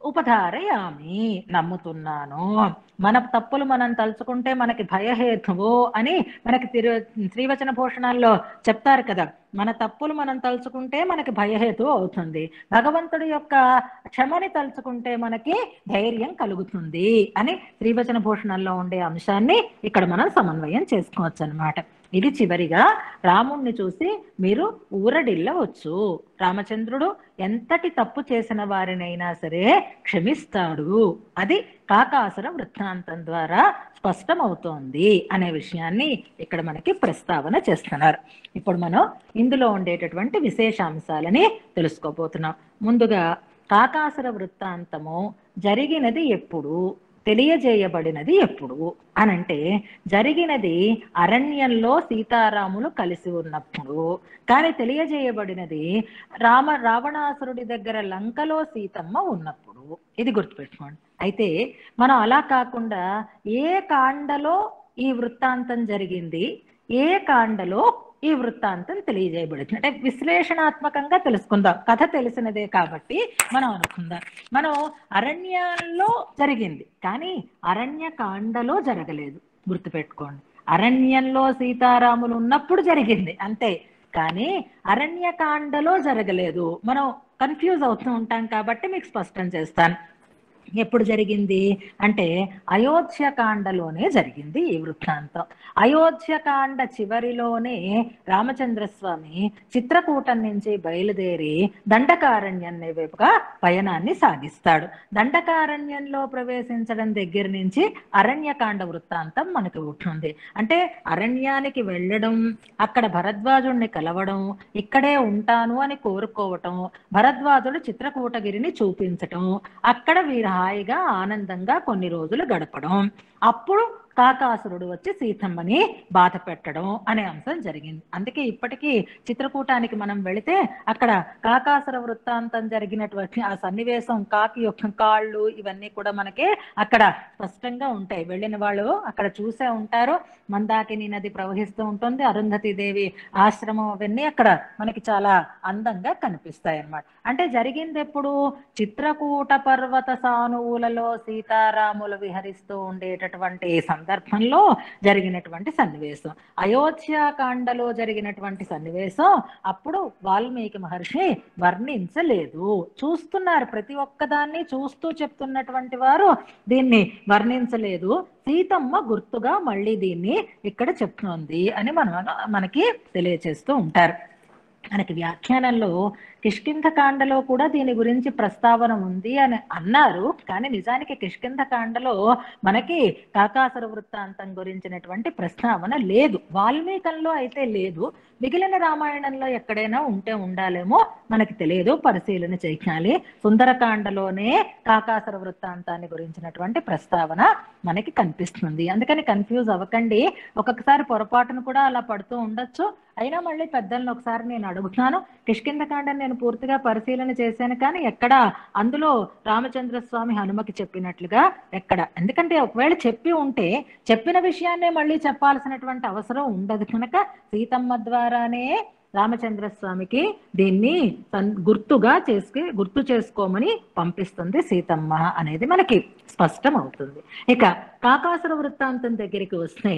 ఉపధారయామి నమ్ముతున్నాను మన తప్పులు మనం తలుచుకుంటే మనకి భయహేతువు అని మనకి తిరు శ్రీవచన భూషణాల్లో చెప్తారు కదా మన తప్పులు మనం తలుచుకుంటే మనకి భయహేతు అవుతుంది భగవంతుడి యొక్క క్షమని తలుచుకుంటే మనకి ధైర్యం కలుగుతుంది అని శ్రీవచన భూషణంలో ఉండే అంశాన్ని ఇక్కడ మనం సమన్వయం చేసుకోవచ్చు అన్నమాట ఇది చివరిగా రాముణ్ణి చూసి మీరు ఊరడిల్లవచ్చు రామచంద్రుడు ఎంతటి తప్పు చేసిన వారినైనా సరే క్షమిస్తాడు అది కాకాసుర వృత్తాంతం ద్వారా స్పష్టమవుతోంది అనే విషయాన్ని ఇక్కడ మనకి ప్రస్తావన చేస్తున్నారు ఇప్పుడు మనం ఇందులో ఉండేటటువంటి విశేషాంశాలని తెలుసుకోబోతున్నాం ముందుగా కాకాసుర వృత్తాంతము జరిగినది ఎప్పుడు తెలియజేయబడినది ఎప్పుడు అనంటే జరిగినది అరణ్యంలో సీతారాములు కలిసి ఉన్నప్పుడు కానీ తెలియజేయబడినది రామ రావణాసురుడి దగ్గర లంకలో సీతమ్మ ఉన్నప్పుడు ఇది గుర్తుపెట్టుకోండి అయితే మనం అలా కాకుండా ఏ కాండలో ఈ వృత్తాంతం జరిగింది ఏ కాండలో ఈ వృత్తాంతం తెలియజేయబడింది అంటే విశ్లేషణాత్మకంగా తెలుసుకుందాం కథ తెలిసినదే కాబట్టి మనం అనుకుందాం మనం అరణ్యాల్లో జరిగింది కానీ అరణ్య కాండలో జరగలేదు గుర్తుపెట్టుకోండి అరణ్యంలో సీతారాములు ఉన్నప్పుడు జరిగింది అంతే కానీ అరణ్యకాండలో జరగలేదు మనం కన్ఫ్యూజ్ అవుతూ ఉంటాం కాబట్టి మీకు స్పష్టం చేస్తాను ఎప్పుడు జరిగింది అంటే అయోధ్యకాండలోనే జరిగింది ఈ వృత్తాంతం అయోధ్యకాండ చివరిలోనే రామచంద్రస్వామి చిత్రకూటం నుంచి బయలుదేరి దండకారణ్యం వైపుగా పయనాన్ని సాగిస్తాడు దండకారణ్యంలో ప్రవేశించడం దగ్గర నుంచి అరణ్యకాండ వృత్తాంతం మనకి ఉంటుంది అంటే అరణ్యానికి వెళ్ళడం అక్కడ భరద్వాజుణ్ణి కలవడం ఇక్కడే ఉంటాను అని కోరుకోవటం భరద్వాజుడు చిత్రకూటగిరిని చూపించటం అక్కడ వీరు హాయిగా ఆనందంగా కొన్ని రోజులు గడపడం అప్పుడు కాకాసురుడు వచ్చి సీతమ్మని బాధ పెట్టడం అనే అంశం జరిగింది అందుకే ఇప్పటికీ చిత్రకూటానికి మనం వెళితే అక్కడ కాకాసుర వృత్తాంతం జరిగినటువంటి ఆ సన్నివేశం కాకి యొక్క కాళ్ళు ఇవన్నీ కూడా మనకి అక్కడ స్పష్టంగా ఉంటాయి వెళ్ళిన వాళ్ళు అక్కడ చూసే ఉంటారు మందాకిని నది ప్రవహిస్తూ ఉంటుంది అరుంధతి దేవి ఆశ్రమం అవన్నీ అక్కడ మనకి చాలా అందంగా కనిపిస్తాయి అన్నమాట అంటే జరిగింది ఎప్పుడు చిత్రకూట పర్వత సానువులలో సీతారాములు విహరిస్తూ ఉండేటటువంటి సందర్భంలో జరిగినటువంటి సన్నివేశం అయోధ్యాకాండలో జరిగినటువంటి సన్నివేశం అప్పుడు వాల్మీకి మహర్షి వర్ణించలేదు చూస్తున్నారు ప్రతి ఒక్కదాన్ని చూస్తూ చెప్తున్నటువంటి వారు దీన్ని వర్ణించలేదు సీతమ్మ గుర్తుగా మళ్ళీ దీన్ని ఇక్కడ చెప్తోంది అని మనం మనకి తెలియచేస్తూ ఉంటారు మనకి వ్యాఖ్యానంలో కిష్కింధ కాండలో కూడా దీని గురించి ప్రస్తావన ఉంది అని అన్నారు కానీ నిజానికి కిష్కింధ కాండలో మనకి కాకాసుర వృత్తాంతం గురించినటువంటి ప్రస్తావన లేదు వాల్మీకంలో అయితే లేదు మిగిలిన రామాయణంలో ఎక్కడైనా ఉంటే ఉండాలేమో మనకి తెలియదు పరిశీలన చేయాలి సుందరకాండలోనే కాకాసుర వృత్తాంతాన్ని గురించినటువంటి ప్రస్తావన మనకి కనిపిస్తుంది అందుకని కన్ఫ్యూజ్ అవ్వకండి ఒక్కొక్కసారి పొరపాటును కూడా అలా పడుతూ ఉండొచ్చు అయినా మళ్ళీ పెద్దలను ఒకసారి నేను అడుగుతున్నాను కిష్కిందకాండం నేను పూర్తిగా పరిశీలన చేశాను కానీ ఎక్కడ అందులో రామచంద్ర స్వామి హనుమకి చెప్పినట్లుగా ఎక్కడ ఎందుకంటే ఒకవేళ చెప్పి ఉంటే చెప్పిన విషయాన్నే మళ్ళీ చెప్పాల్సినటువంటి అవసరం ఉండదు కనుక సీతమ్మ ద్వారానే రామచంద్ర స్వామికి దీన్ని తన్- గుర్తుగా చేసి గుర్తు చేసుకోమని పంపిస్తుంది సీతమ్మ అనేది మనకి స్పష్టం అవుతుంది ఇక కాకాసుర వృత్తాంతం దగ్గరికి వస్తే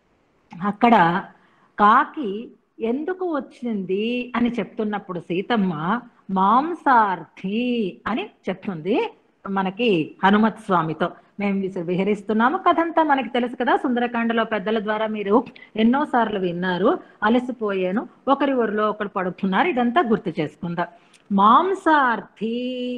అక్కడ కాకి ఎందుకు వచ్చింది అని చెప్తున్నప్పుడు సీతమ్మ మాంసార్థి అని చెప్తుంది మనకి హనుమత్ స్వామితో మేము విస- విహరిస్తున్నాము కథంతా మనకి తెలుసు కదా సుందరకాండలో పెద్దల ద్వారా మీరు ఎన్నో సార్లు విన్నారు అలసిపోయాను ఒకరి ఊరిలో ఒకరు పడుతున్నారు ఇదంతా గుర్తు చేసుకుందాం మాంసార్థి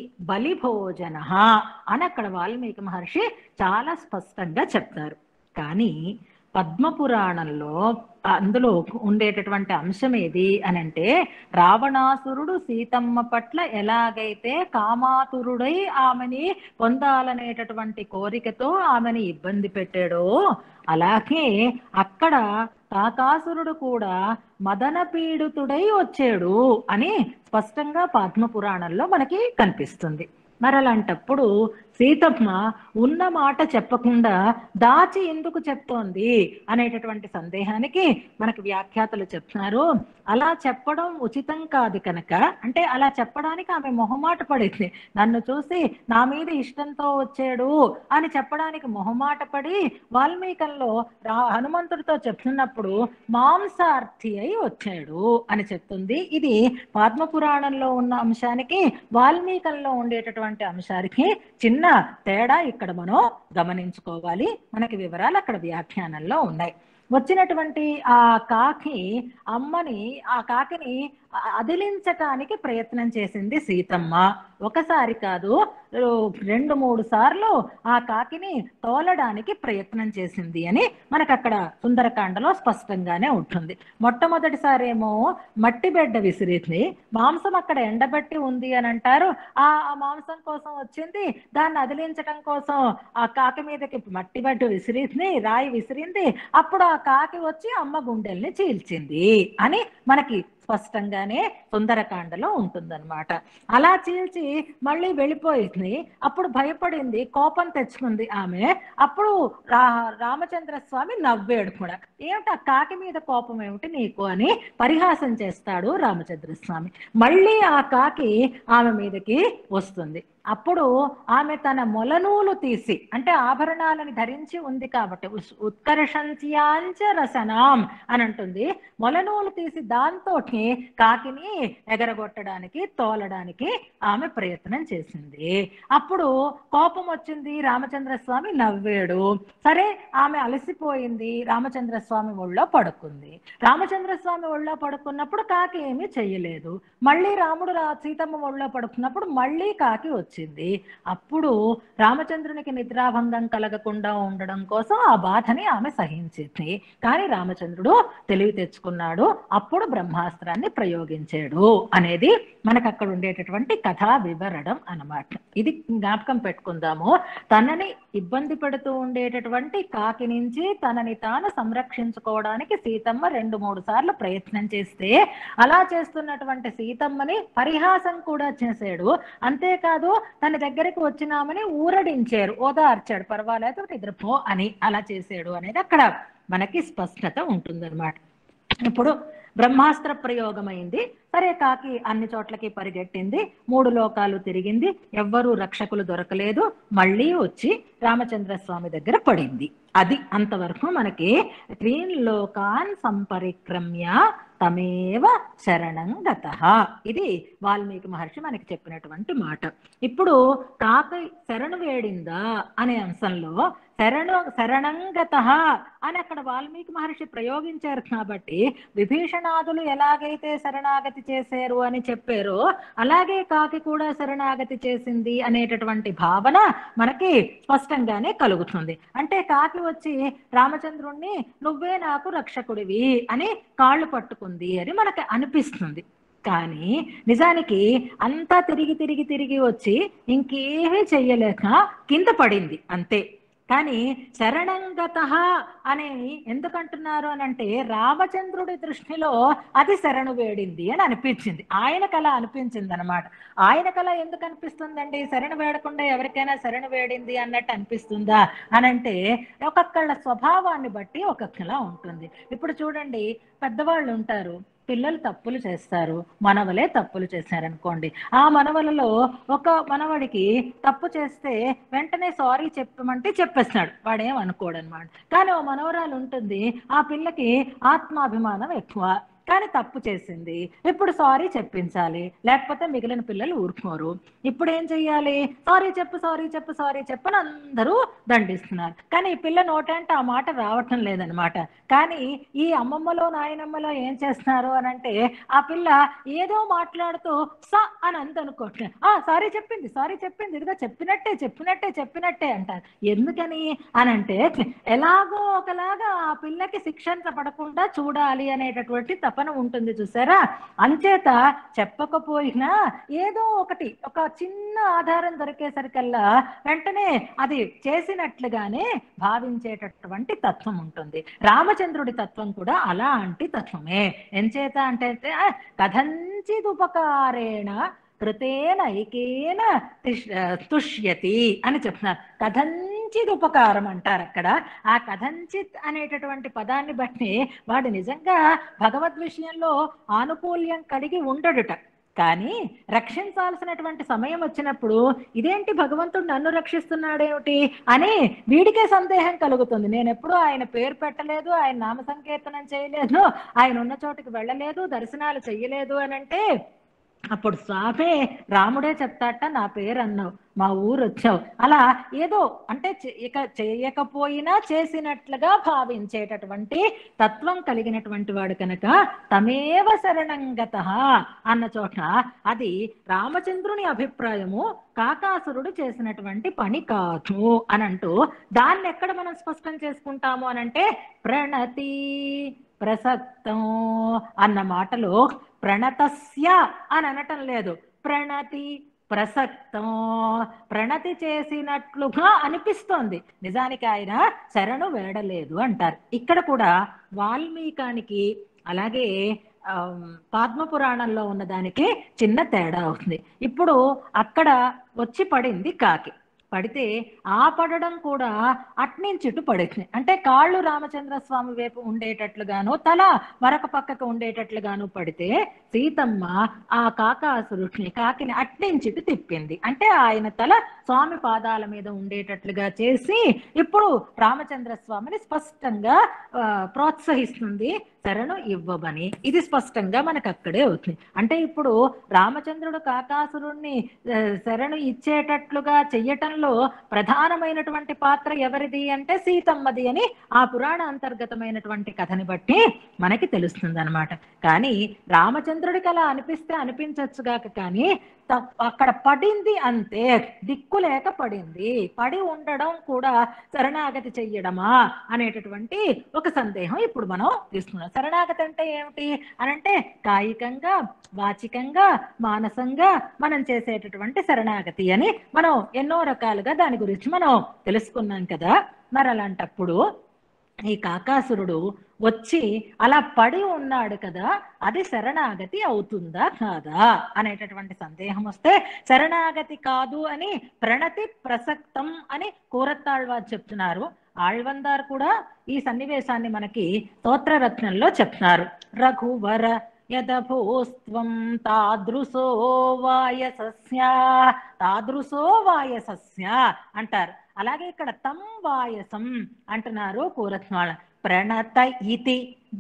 బలిభోజన అని అక్కడ వాల్మీకి మహర్షి చాలా స్పష్టంగా చెప్తారు కానీ పద్మపురాణంలో అందులో ఉండేటటువంటి అంశం ఏది అని అంటే రావణాసురుడు సీతమ్మ పట్ల ఎలాగైతే కామాతురుడై ఆమెని పొందాలనేటటువంటి కోరికతో ఆమెని ఇబ్బంది పెట్టాడో అలాగే అక్కడ కాకాసురుడు కూడా మదన పీడితుడై వచ్చాడు అని స్పష్టంగా పద్మపురాణంలో మనకి కనిపిస్తుంది మరి అలాంటప్పుడు సీతమ్మ ఉన్న మాట చెప్పకుండా దాచి ఎందుకు చెప్తోంది అనేటటువంటి సందేహానికి మనకి వ్యాఖ్యాతలు చెప్తున్నారు అలా చెప్పడం ఉచితం కాదు కనుక అంటే అలా చెప్పడానికి ఆమె మొహమాట పడింది నన్ను చూసి నా మీద ఇష్టంతో వచ్చాడు అని చెప్పడానికి మొహమాట పడి వాల్మీకంలో రా హనుమంతుడితో చెప్తున్నప్పుడు మాంసార్థి అయి వచ్చాడు అని చెప్తుంది ఇది పద్మపురాణంలో ఉన్న అంశానికి వాల్మీకంలో ఉండేటటువంటి అంశానికి చిన్న తేడా ఇక్కడ మనం గమనించుకోవాలి మనకి వివరాలు అక్కడ వ్యాఖ్యానంలో ఉన్నాయి వచ్చినటువంటి ఆ కాకి అమ్మని ఆ కాకిని అదిలించటానికి ప్రయత్నం చేసింది సీతమ్మ ఒకసారి కాదు రెండు మూడు సార్లు ఆ కాకిని తోలడానికి ప్రయత్నం చేసింది అని మనకు అక్కడ సుందరకాండలో స్పష్టంగానే ఉంటుంది మొట్టమొదటిసారి ఏమో మట్టి బిడ్డ విసిరింది మాంసం అక్కడ ఎండబెట్టి ఉంది అని అంటారు ఆ ఆ మాంసం కోసం వచ్చింది దాన్ని అదిలించడం కోసం ఆ కాకి మీదకి మట్టి బిడ్డ విసిరింది రాయి విసిరింది అప్పుడు ఆ కాకి వచ్చి అమ్మ గుండెల్ని చీల్చింది అని మనకి స్పష్టంగానే సుందరకాండలో ఉంటుందన్నమాట అలా చీల్చి మళ్ళీ వెళ్ళిపోయింది అప్పుడు భయపడింది కోపం తెచ్చుకుంది ఆమె అప్పుడు రా రామచంద్ర స్వామి నవ్వాడు కూడా ఏమిటి ఆ కాకి మీద కోపం ఏమిటి నీకు అని పరిహాసం చేస్తాడు రామచంద్ర స్వామి మళ్ళీ ఆ కాకి ఆమె మీదకి వస్తుంది అప్పుడు ఆమె తన మొలనూలు తీసి అంటే ఆభరణాలను ధరించి ఉంది కాబట్టి ఉస్- ఉత్కర్షంత్యాంచ రసనాం అని అంటుంది మొలనూలు తీసి దాంతో కాకిని ఎగరగొట్టడానికి తోలడానికి ఆమె ప్రయత్నం చేసింది అప్పుడు కోపం వచ్చింది రామచంద్ర స్వామి నవ్వాడు సరే ఆమె అలసిపోయింది రామచంద్ర స్వామి ఒళ్ళో పడుకుంది రామచంద్ర స్వామి ఒళ్ళో పడుకున్నప్పుడు కాకి ఏమీ చెయ్యలేదు మళ్ళీ రాముడు రా సీతమ్మ ఒళ్ళో పడుకున్నప్పుడు మళ్ళీ కాకి వచ్చింది అప్పుడు రామచంద్రునికి నిద్రాభంగం కలగకుండా ఉండడం కోసం ఆ బాధని ఆమె సహించింది కానీ రామచంద్రుడు తెలివి తెచ్చుకున్నాడు అప్పుడు బ్రహ్మాస్త్రాన్ని ప్రయోగించాడు అనేది మనకు అక్కడ ఉండేటటువంటి కథా వివరణం అన్నమాట ఇది జ్ఞాపకం పెట్టుకుందాము తనని ఇబ్బంది పెడుతూ ఉండేటటువంటి కాకి నుంచి తనని తాను సంరక్షించుకోవడానికి సీతమ్మ రెండు మూడు సార్లు ప్రయత్నం చేస్తే అలా చేస్తున్నటువంటి సీతమ్మని పరిహాసం కూడా చేశాడు అంతేకాదు తన దగ్గరికి వచ్చినామని ఊరడించారు ఓదార్చాడు పర్వాలేదు ఇద్దరు పో అని అలా చేశాడు అనేది అక్కడ మనకి స్పష్టత ఉంటుందన్నమాట ఇప్పుడు బ్రహ్మాస్త్ర ప్రయోగమైంది సరే కాకి అన్ని చోట్లకి పరిగెట్టింది మూడు లోకాలు తిరిగింది ఎవ్వరూ రక్షకులు దొరకలేదు మళ్ళీ వచ్చి రామచంద్ర స్వామి దగ్గర పడింది అది అంతవరకు మనకి త్రీన్ లోకాన్ సంపరిక్రమ్య తమేవ శరణం గత ఇది వాల్మీకి మహర్షి మనకి చెప్పినటువంటి మాట ఇప్పుడు కాక శరణు వేడిందా అనే అంశంలో శరణు శరణంగత అని అక్కడ వాల్మీకి మహర్షి ప్రయోగించారు కాబట్టి విభీషణాదులు ఎలాగైతే శరణాగతి చేశారు అని చెప్పారో అలాగే కాకి కూడా శరణాగతి చేసింది అనేటటువంటి భావన మనకి స్పష్టంగానే కలుగుతుంది అంటే కాకి వచ్చి రామచంద్రుణ్ణి నువ్వే నాకు రక్షకుడివి అని కాళ్ళు పట్టుకుంది అని మనకి అనిపిస్తుంది కానీ నిజానికి అంతా తిరిగి తిరిగి తిరిగి వచ్చి ఇంకేమీ చెయ్యలేక కింద పడింది అంతే కానీ శరణంగత అని ఎందుకంటున్నారు అని అంటే రామచంద్రుడి దృష్టిలో అది శరణు వేడింది అని అనిపించింది ఆయన కళ అనిపించింది అనమాట ఆయన కళ ఎందుకు అనిపిస్తుందండి శరణు వేడకుండా ఎవరికైనా శరణు వేడింది అన్నట్టు అనిపిస్తుందా అని అంటే ఒక్కొక్కళ్ళ స్వభావాన్ని బట్టి ఒక్కొక్కలా ఉంటుంది ఇప్పుడు చూడండి పెద్దవాళ్ళు ఉంటారు పిల్లలు తప్పులు చేస్తారు మనవలే తప్పులు చేశారనుకోండి ఆ మనవలలో ఒక మనవడికి తప్పు చేస్తే వెంటనే సారీ చెప్పమంటే చెప్పేస్తాడు వాడేం అనుకోడు అనమాట కానీ ఓ మనవరాలు ఉంటుంది ఆ పిల్లకి ఆత్మాభిమానం ఎక్కువ కానీ తప్పు చేసింది ఇప్పుడు సారీ చెప్పించాలి లేకపోతే మిగిలిన పిల్లలు ఊరుకోరు ఇప్పుడు ఏం చెయ్యాలి సారీ చెప్పు సారీ చెప్పు సారీ చెప్పని అందరూ దండిస్తున్నారు కానీ ఈ పిల్ల నోటంటే ఆ మాట రావటం లేదనమాట కానీ ఈ అమ్మమ్మలో నాయనమ్మలో ఏం చేస్తున్నారు అని అంటే ఆ పిల్ల ఏదో మాట్లాడుతూ స అని అంత అనుకోవట్లే ఆ సారీ చెప్పింది సారీ చెప్పింది ఇదిగో చెప్పినట్టే చెప్పినట్టే చెప్పినట్టే అంటారు ఎందుకని అని అంటే ఎలాగో ఒకలాగా ఆ పిల్లకి శిక్షించబడకుండా చూడాలి అనేటటువంటి తపన ఉంటుంది చూసారా అంచేత చెప్పకపోయినా ఏదో ఒకటి ఒక చిన్న ఆధారం దొరికేసరికల్లా వెంటనే అది చేసినట్లుగానే భావించేటటువంటి తత్వం ఉంటుంది రామచంద్రుడి తత్వం కూడా అలాంటి తత్వమే ఎంచేత అంటే ఆ, కథంచిదుపకారేణ కృతేన ఐకేన తిష్- ఆ, తుష్యతి అని చెప్తున్నారు కథంచిత్ ఉపకారం అంటారు అక్కడ ఆ కథంచిత్ అనేటటువంటి పదాన్ని బట్టి వాడు నిజంగా భగవద్ విషయంలో ఆనుకూల్యం కలిగి ఉండడుట కానీ రక్షించాల్సినటువంటి సమయం వచ్చినప్పుడు ఇదేంటి భగవంతుడు నన్ను రక్షిస్తున్నాడేమిటి అని వీడికే సందేహం కలుగుతుంది నేను ఎప్పుడూ ఆయన పేరు పెట్టలేదు ఆయన నామ సంకీర్తనం చేయలేదు ఆయన ఉన్న చోటికి వెళ్ళలేదు దర్శనాలు చెయ్యలేదు అని అంటే అప్పుడు స్వామి రాముడే చెప్తాట నా పేరు అన్నావు మా ఊరు వచ్చావు అలా ఏదో అంటే చే- ఇక చేయకపోయినా చేసినట్లుగా భావించేటటువంటి తత్వం కలిగినటువంటి వాడు కనుక తమేవ శరణంగత అన్న చోట అది రామచంద్రుని అభిప్రాయము కాకాసురుడు చేసినటువంటి పని కాదు అని అంటూ దాన్ని ఎక్కడ మనం స్పష్టం చేసుకుంటాము అని అంటే ప్రణతి ప్రసక్తం అన్న మాటలో ప్రణతస్య అని అనటం లేదు ప్రణతి ప్రసక్తం ప్రణతి చేసినట్లుగా అనిపిస్తోంది నిజానికి ఆయన శరణు వేడలేదు అంటారు ఇక్కడ కూడా వాల్మీకానికి అలాగే ఆమ్, పద్మపురాణంలో ఉన్న దానికి చిన్న తేడా అవుతుంది ఇప్పుడు అక్కడ వచ్చి పడింది కాకి పడితే ఆ పడడం కూడా అట్నుంచిటు పడింది అంటే కాళ్ళు రామచంద్ర స్వామి వైపు ఉండేటట్లుగాను తల మరొక పక్కకు ఉండేటట్లుగాను పడితే సీతమ్మ ఆ కాకాసురుడిని కాకిని అట్నుంచిటు తిప్పింది అంటే ఆయన తల స్వామి పాదాల మీద ఉండేటట్లుగా చేసి ఇప్పుడు రామచంద్ర స్వామిని స్పష్టంగా ఆ, ప్రోత్సహిస్తుంది శరణు ఇవ్వమని ఇది స్పష్టంగా మనకు అక్కడే అవుతుంది అంటే ఇప్పుడు రామచంద్రుడు కాకాసురుణ్ణి ఆ, శరణు ఇచ్చేటట్లుగా చెయ్యటంలో ప్రధానమైనటువంటి పాత్ర ఎవరిది అంటే సీతమ్మది అని ఆ పురాణ అంతర్గతమైనటువంటి కథని బట్టి మనకి తెలుస్తుంది అనమాట కానీ రామచంద్రుడికి అలా అనిపిస్తే అనిపించచ్చుగాక కానీ త- అక్కడ పడింది అంతే దిక్కు లేక పడింది పడి ఉండడం కూడా శరణాగతి చెయ్యడమా అనేటటువంటి ఒక సందేహం ఇప్పుడు మనం తీసుకున్నాం శరణాగతి అంటే ఏమిటి అని అంటే కాయికంగా వాచికంగా మానసంగా మనం చేసేటటువంటి శరణాగతి అని మనం ఎన్నో రకాలుగా దాని గురించి మనం తెలుసుకున్నాం కదా మరి అలాంటప్పుడు ఈ కాకాసురుడు వచ్చి అలా పడి ఉన్నాడు కదా అది శరణాగతి అవుతుందా కాదా అనేటటువంటి సందేహం వస్తే శరణాగతి కాదు అని ప్రణతి ప్రసక్తం అని కూరత్తాళ్వారు చెప్తున్నారు ఆళ్వందార్ కూడా ఈ సన్నివేశాన్ని మనకి స్తోత్రరత్నంలో చెప్తున్నారు రఘువర యదభూస్త్వం తాదృశో వాయసస్య తాదృశో వాయసస్య అంటారు అలాగే ఇక్కడ తం వాయసం అంటున్నారు కూరత్మాళ ప్రణత ఇతి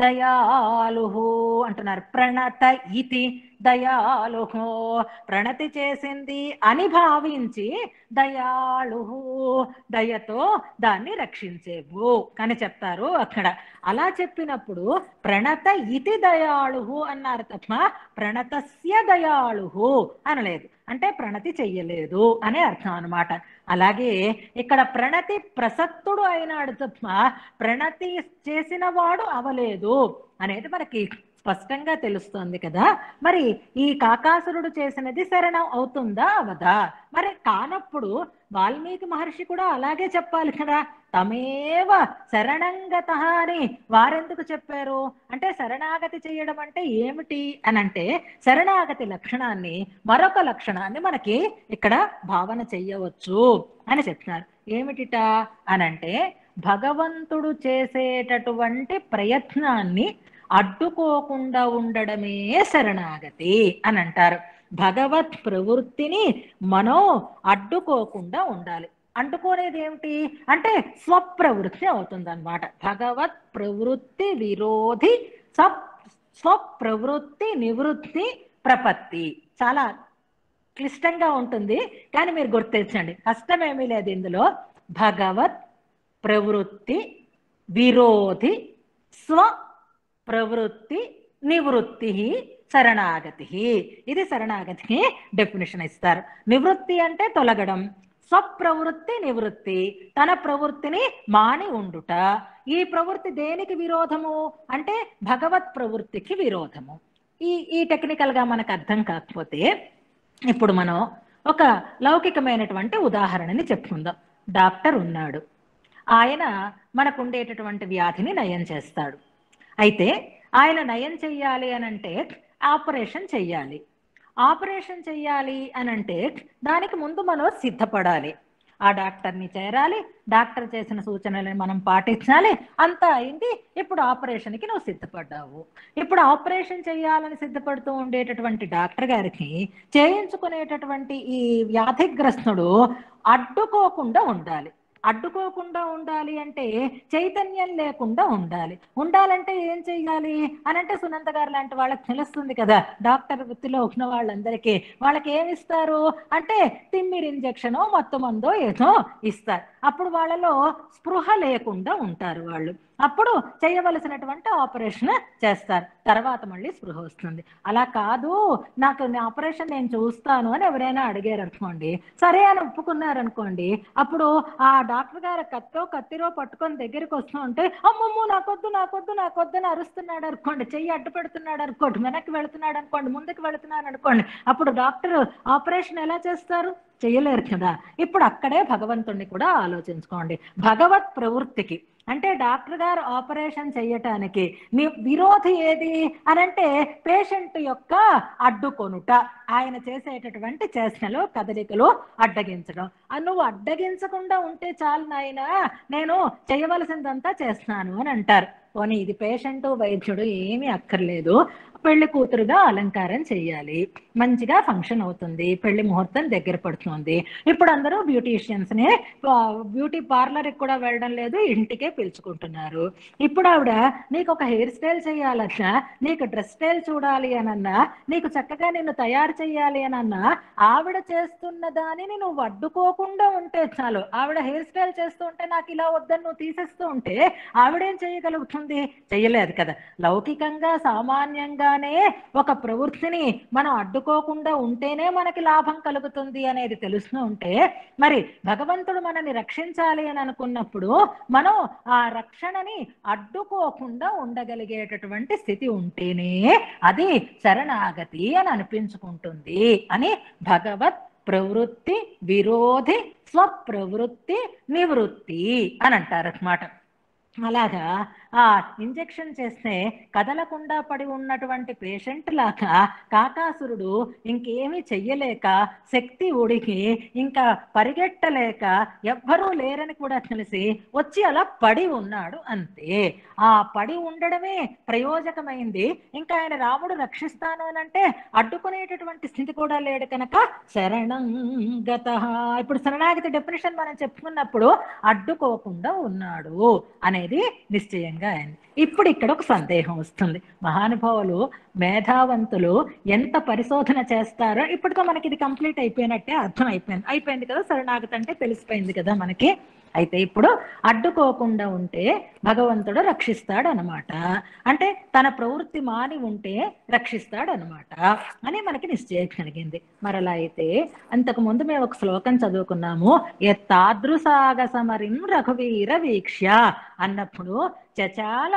దయాలు అంటున్నారు ప్రణత ఇతి దయాలు ప్రణతి చేసింది అని భావించి దయాళు దయతో దాన్ని రక్షించేవు అని చెప్తారు అక్కడ అలా చెప్పినప్పుడు ప్రణత ఇతి దయాళు అన్నారు తప్ప ప్రణతస్య దయాళు అనలేదు అంటే ప్రణతి చెయ్యలేదు అనే అర్థం అన్నమాట అలాగే ఇక్కడ ప్రణతి ప్రసక్తుడు అయినాడు తప్ప ప్రణతి చేసిన వాడు అవలేదు అనేది మనకి స్పష్టంగా తెలుస్తోంది కదా మరి ఈ కాకాసురుడు చేసినది శరణం అవుతుందా అవదా మరి కానప్పుడు వాల్మీకి మహర్షి కూడా అలాగే చెప్పాలి కదా తమేవ శరణంగత అని వారెందుకు చెప్పారు అంటే శరణాగతి చేయడం అంటే ఏమిటి అని అంటే శరణాగతి లక్షణాన్ని మరొక లక్షణాన్ని మనకి ఇక్కడ భావన చెయ్యవచ్చు అని చెప్తున్నారు ఏమిటిట అనంటే భగవంతుడు చేసేటటువంటి ప్రయత్నాన్ని అడ్డుకోకుండా ఉండడమే శరణాగతి అని అంటారు భగవత్ ప్రవృత్తిని మనం అడ్డుకోకుండా ఉండాలి అడ్డుకోనేది ఏమిటి అంటే స్వప్రవృత్తి అవుతుంది అనమాట భగవత్ ప్రవృత్తి విరోధి స్వ స్వప్రవృత్తి నివృత్తి ప్రపత్తి చాలా క్లిష్టంగా ఉంటుంది కానీ మీరు గుర్తించండి కష్టమేమీ లేదు ఇందులో భగవత్ ప్రవృత్తి విరోధి స్వ ప్రవృత్తి నివృత్తి శరణాగతి ఇది శరణాగతికి డెఫినేషన్ ఇస్తారు నివృత్తి అంటే తొలగడం స్వప్రవృత్తి నివృత్తి తన ప్రవృత్తిని మాని ఉండుట ఈ ప్రవృత్తి దేనికి విరోధము అంటే భగవత్ ప్రవృత్తికి విరోధము ఈ ఈ టెక్నికల్ గా మనకు అర్థం కాకపోతే ఇప్పుడు మనం ఒక లౌకికమైనటువంటి ఉదాహరణని చెప్పుకుందాం డాక్టర్ ఉన్నాడు ఆయన మనకు ఉండేటటువంటి వ్యాధిని నయం చేస్తాడు అయితే ఆయన నయం చెయ్యాలి అని అంటే ఆపరేషన్ చెయ్యాలి ఆపరేషన్ చెయ్యాలి అని అంటే దానికి ముందు మనం సిద్ధపడాలి ఆ డాక్టర్ని చేరాలి డాక్టర్ చేసిన సూచనలను మనం పాటించాలి అంతా అయింది ఇప్పుడు ఆపరేషన్కి నువ్వు సిద్ధపడ్డావు ఇప్పుడు ఆపరేషన్ చేయాలని సిద్ధపడుతూ ఉండేటటువంటి డాక్టర్ గారికి చేయించుకునేటటువంటి ఈ వ్యాధిగ్రస్తుడు అడ్డుకోకుండా ఉండాలి అడ్డుకోకుండా ఉండాలి అంటే చైతన్యం లేకుండా ఉండాలి ఉండాలంటే ఏం చెయ్యాలి అని అంటే సునంద గారు లాంటి వాళ్ళకి తెలుస్తుంది కదా డాక్టర్ వృత్తిలో ఉన్న వాళ్ళందరికీ వాళ్ళకి ఏమి ఇస్తారు అంటే తిమ్మిరి ఇంజక్షనో మొత్తం మందో ఏదో ఇస్తారు అప్పుడు వాళ్ళలో స్పృహ లేకుండా ఉంటారు వాళ్ళు అప్పుడు చేయవలసినటువంటి ఆపరేషన్ చేస్తారు తర్వాత మళ్ళీ స్పృహ వస్తుంది అలా కాదు నాకు నా ఆపరేషన్ నేను చూస్తాను అని ఎవరైనా అడిగారు అనుకోండి సరే అని ఒప్పుకున్నారనుకోండి అప్పుడు ఆ డాక్టర్ గారు కత్తో కత్తిరో పట్టుకొని దగ్గరికి వస్తూ ఉంటే అమ్మమ్మ నాకొద్దు నాకొద్దు నాకొద్దు అని అరుస్తున్నాడు అనుకోండి చెయ్యి అడ్డు పెడుతున్నాడు అనుకోండి వెనక్కి వెళుతున్నాడు అనుకోండి ముందుకు వెళుతున్నాడు అనుకోండి అప్పుడు డాక్టర్ ఆపరేషన్ ఎలా చేస్తారు చేయలేరు కదా ఇప్పుడు అక్కడే భగవంతుణ్ణి కూడా ఆలోచించుకోండి భగవత్ ప్రవృత్తికి అంటే డాక్టర్ గారు ఆపరేషన్ చేయటానికి నీ విరోధి ఏది అని అంటే పేషెంట్ యొక్క అడ్డుకొనుట ఆయన చేసేటటువంటి చేష్టలు కదలికలు అడ్డగించడం ఆ నువ్వు అడ్డగించకుండా ఉంటే చాలు నాయన నేను చేయవలసిందంతా చేస్తున్నాను అని అంటారు పోనీ ఇది పేషెంట్ వైద్యుడు ఏమీ అక్కర్లేదు పెళ్లి కూతురుగా అలంకారం చెయ్యాలి మంచిగా ఫంక్షన్ అవుతుంది పెళ్లి ముహూర్తం దగ్గర పడుతుంది ఇప్పుడు అందరూ బ్యూటీషియన్స్ ని బ్యూటీ పార్లర్ కూడా వెళ్ళడం లేదు ఇంటికే పిలుచుకుంటున్నారు ఇప్పుడు ఆవిడ నీకు ఒక హెయిర్ స్టైల్ చేయాలన్నా నీకు డ్రెస్ స్టైల్ చూడాలి అనన్నా నీకు చక్కగా నిన్ను తయారు చేయాలి అనన్నా ఆవిడ చేస్తున్న దానిని నువ్వు అడ్డుకోకుండా ఉంటే చాలు ఆవిడ హెయిర్ స్టైల్ చేస్తూ ఉంటే నాకు ఇలా వద్దని నువ్వు తీసేస్తూ ఉంటే ఆవిడేం చేయగలుగుతుంది చెయ్యలేదు కదా లౌకికంగా సామాన్యంగానే ఒక ప్రవృత్తిని మనం అడ్డుకోకుండా ఉంటేనే మనకి లాభం కలుగుతుంది అనేది తెలుస్తూ ఉంటే మరి భగవంతుడు మనని రక్షించాలి అని అనుకున్నప్పుడు మనం ఆ రక్షణని అడ్డుకోకుండా ఉండగలిగేటటువంటి స్థితి ఉంటేనే అది శరణాగతి అని అనిపించుకుంటుంది అని భగవత్ ప్రవృత్తి విరోధి స్వప్రవృత్తి నివృత్తి అని అంటారు అనమాట అలాగా ఆ ఇంజెక్షన్ చేస్తే కదలకుండా పడి ఉన్నటువంటి పేషెంట్ లాగా కాకాసురుడు ఇంకేమీ చెయ్యలేక శక్తి ఉడికి ఇంకా పరిగెట్టలేక ఎవ్వరూ లేరని కూడా తెలిసి వచ్చి అలా పడి ఉన్నాడు అంతే ఆ పడి ఉండడమే ప్రయోజకమైంది ఇంకా ఆయన రాముడు రక్షిస్తాను అని అంటే అడ్డుకునేటటువంటి స్థితి కూడా లేడు కనుక శరణం గత ఇప్పుడు శరణాగతి డెఫినేషన్ మనం చెప్పుకున్నప్పుడు అడ్డుకోకుండా ఉన్నాడు అనేది నిశ్చయంగా అయింది ఇప్పుడు ఇక్కడ ఒక సందేహం వస్తుంది మహానుభావులు మేధావంతులు ఎంత పరిశోధన చేస్తారో ఇప్పటితో మనకి ఇది కంప్లీట్ అయిపోయినట్టే అర్థం అయిపోయింది అయిపోయింది కదా శరణాగతి అంటే తెలిసిపోయింది కదా మనకి అయితే ఇప్పుడు అడ్డుకోకుండా ఉంటే భగవంతుడు రక్షిస్తాడు అనమాట అంటే తన ప్రవృత్తి మాని ఉంటే రక్షిస్తాడు అనమాట అని మనకి నిశ్చయం కలిగింది మరలా అయితే అంతకు ముందు మేము ఒక శ్లోకం చదువుకున్నాము ఎత్తాదృసాగ సమరిం రఘువీర వీక్ష్య అన్నప్పుడు చచాల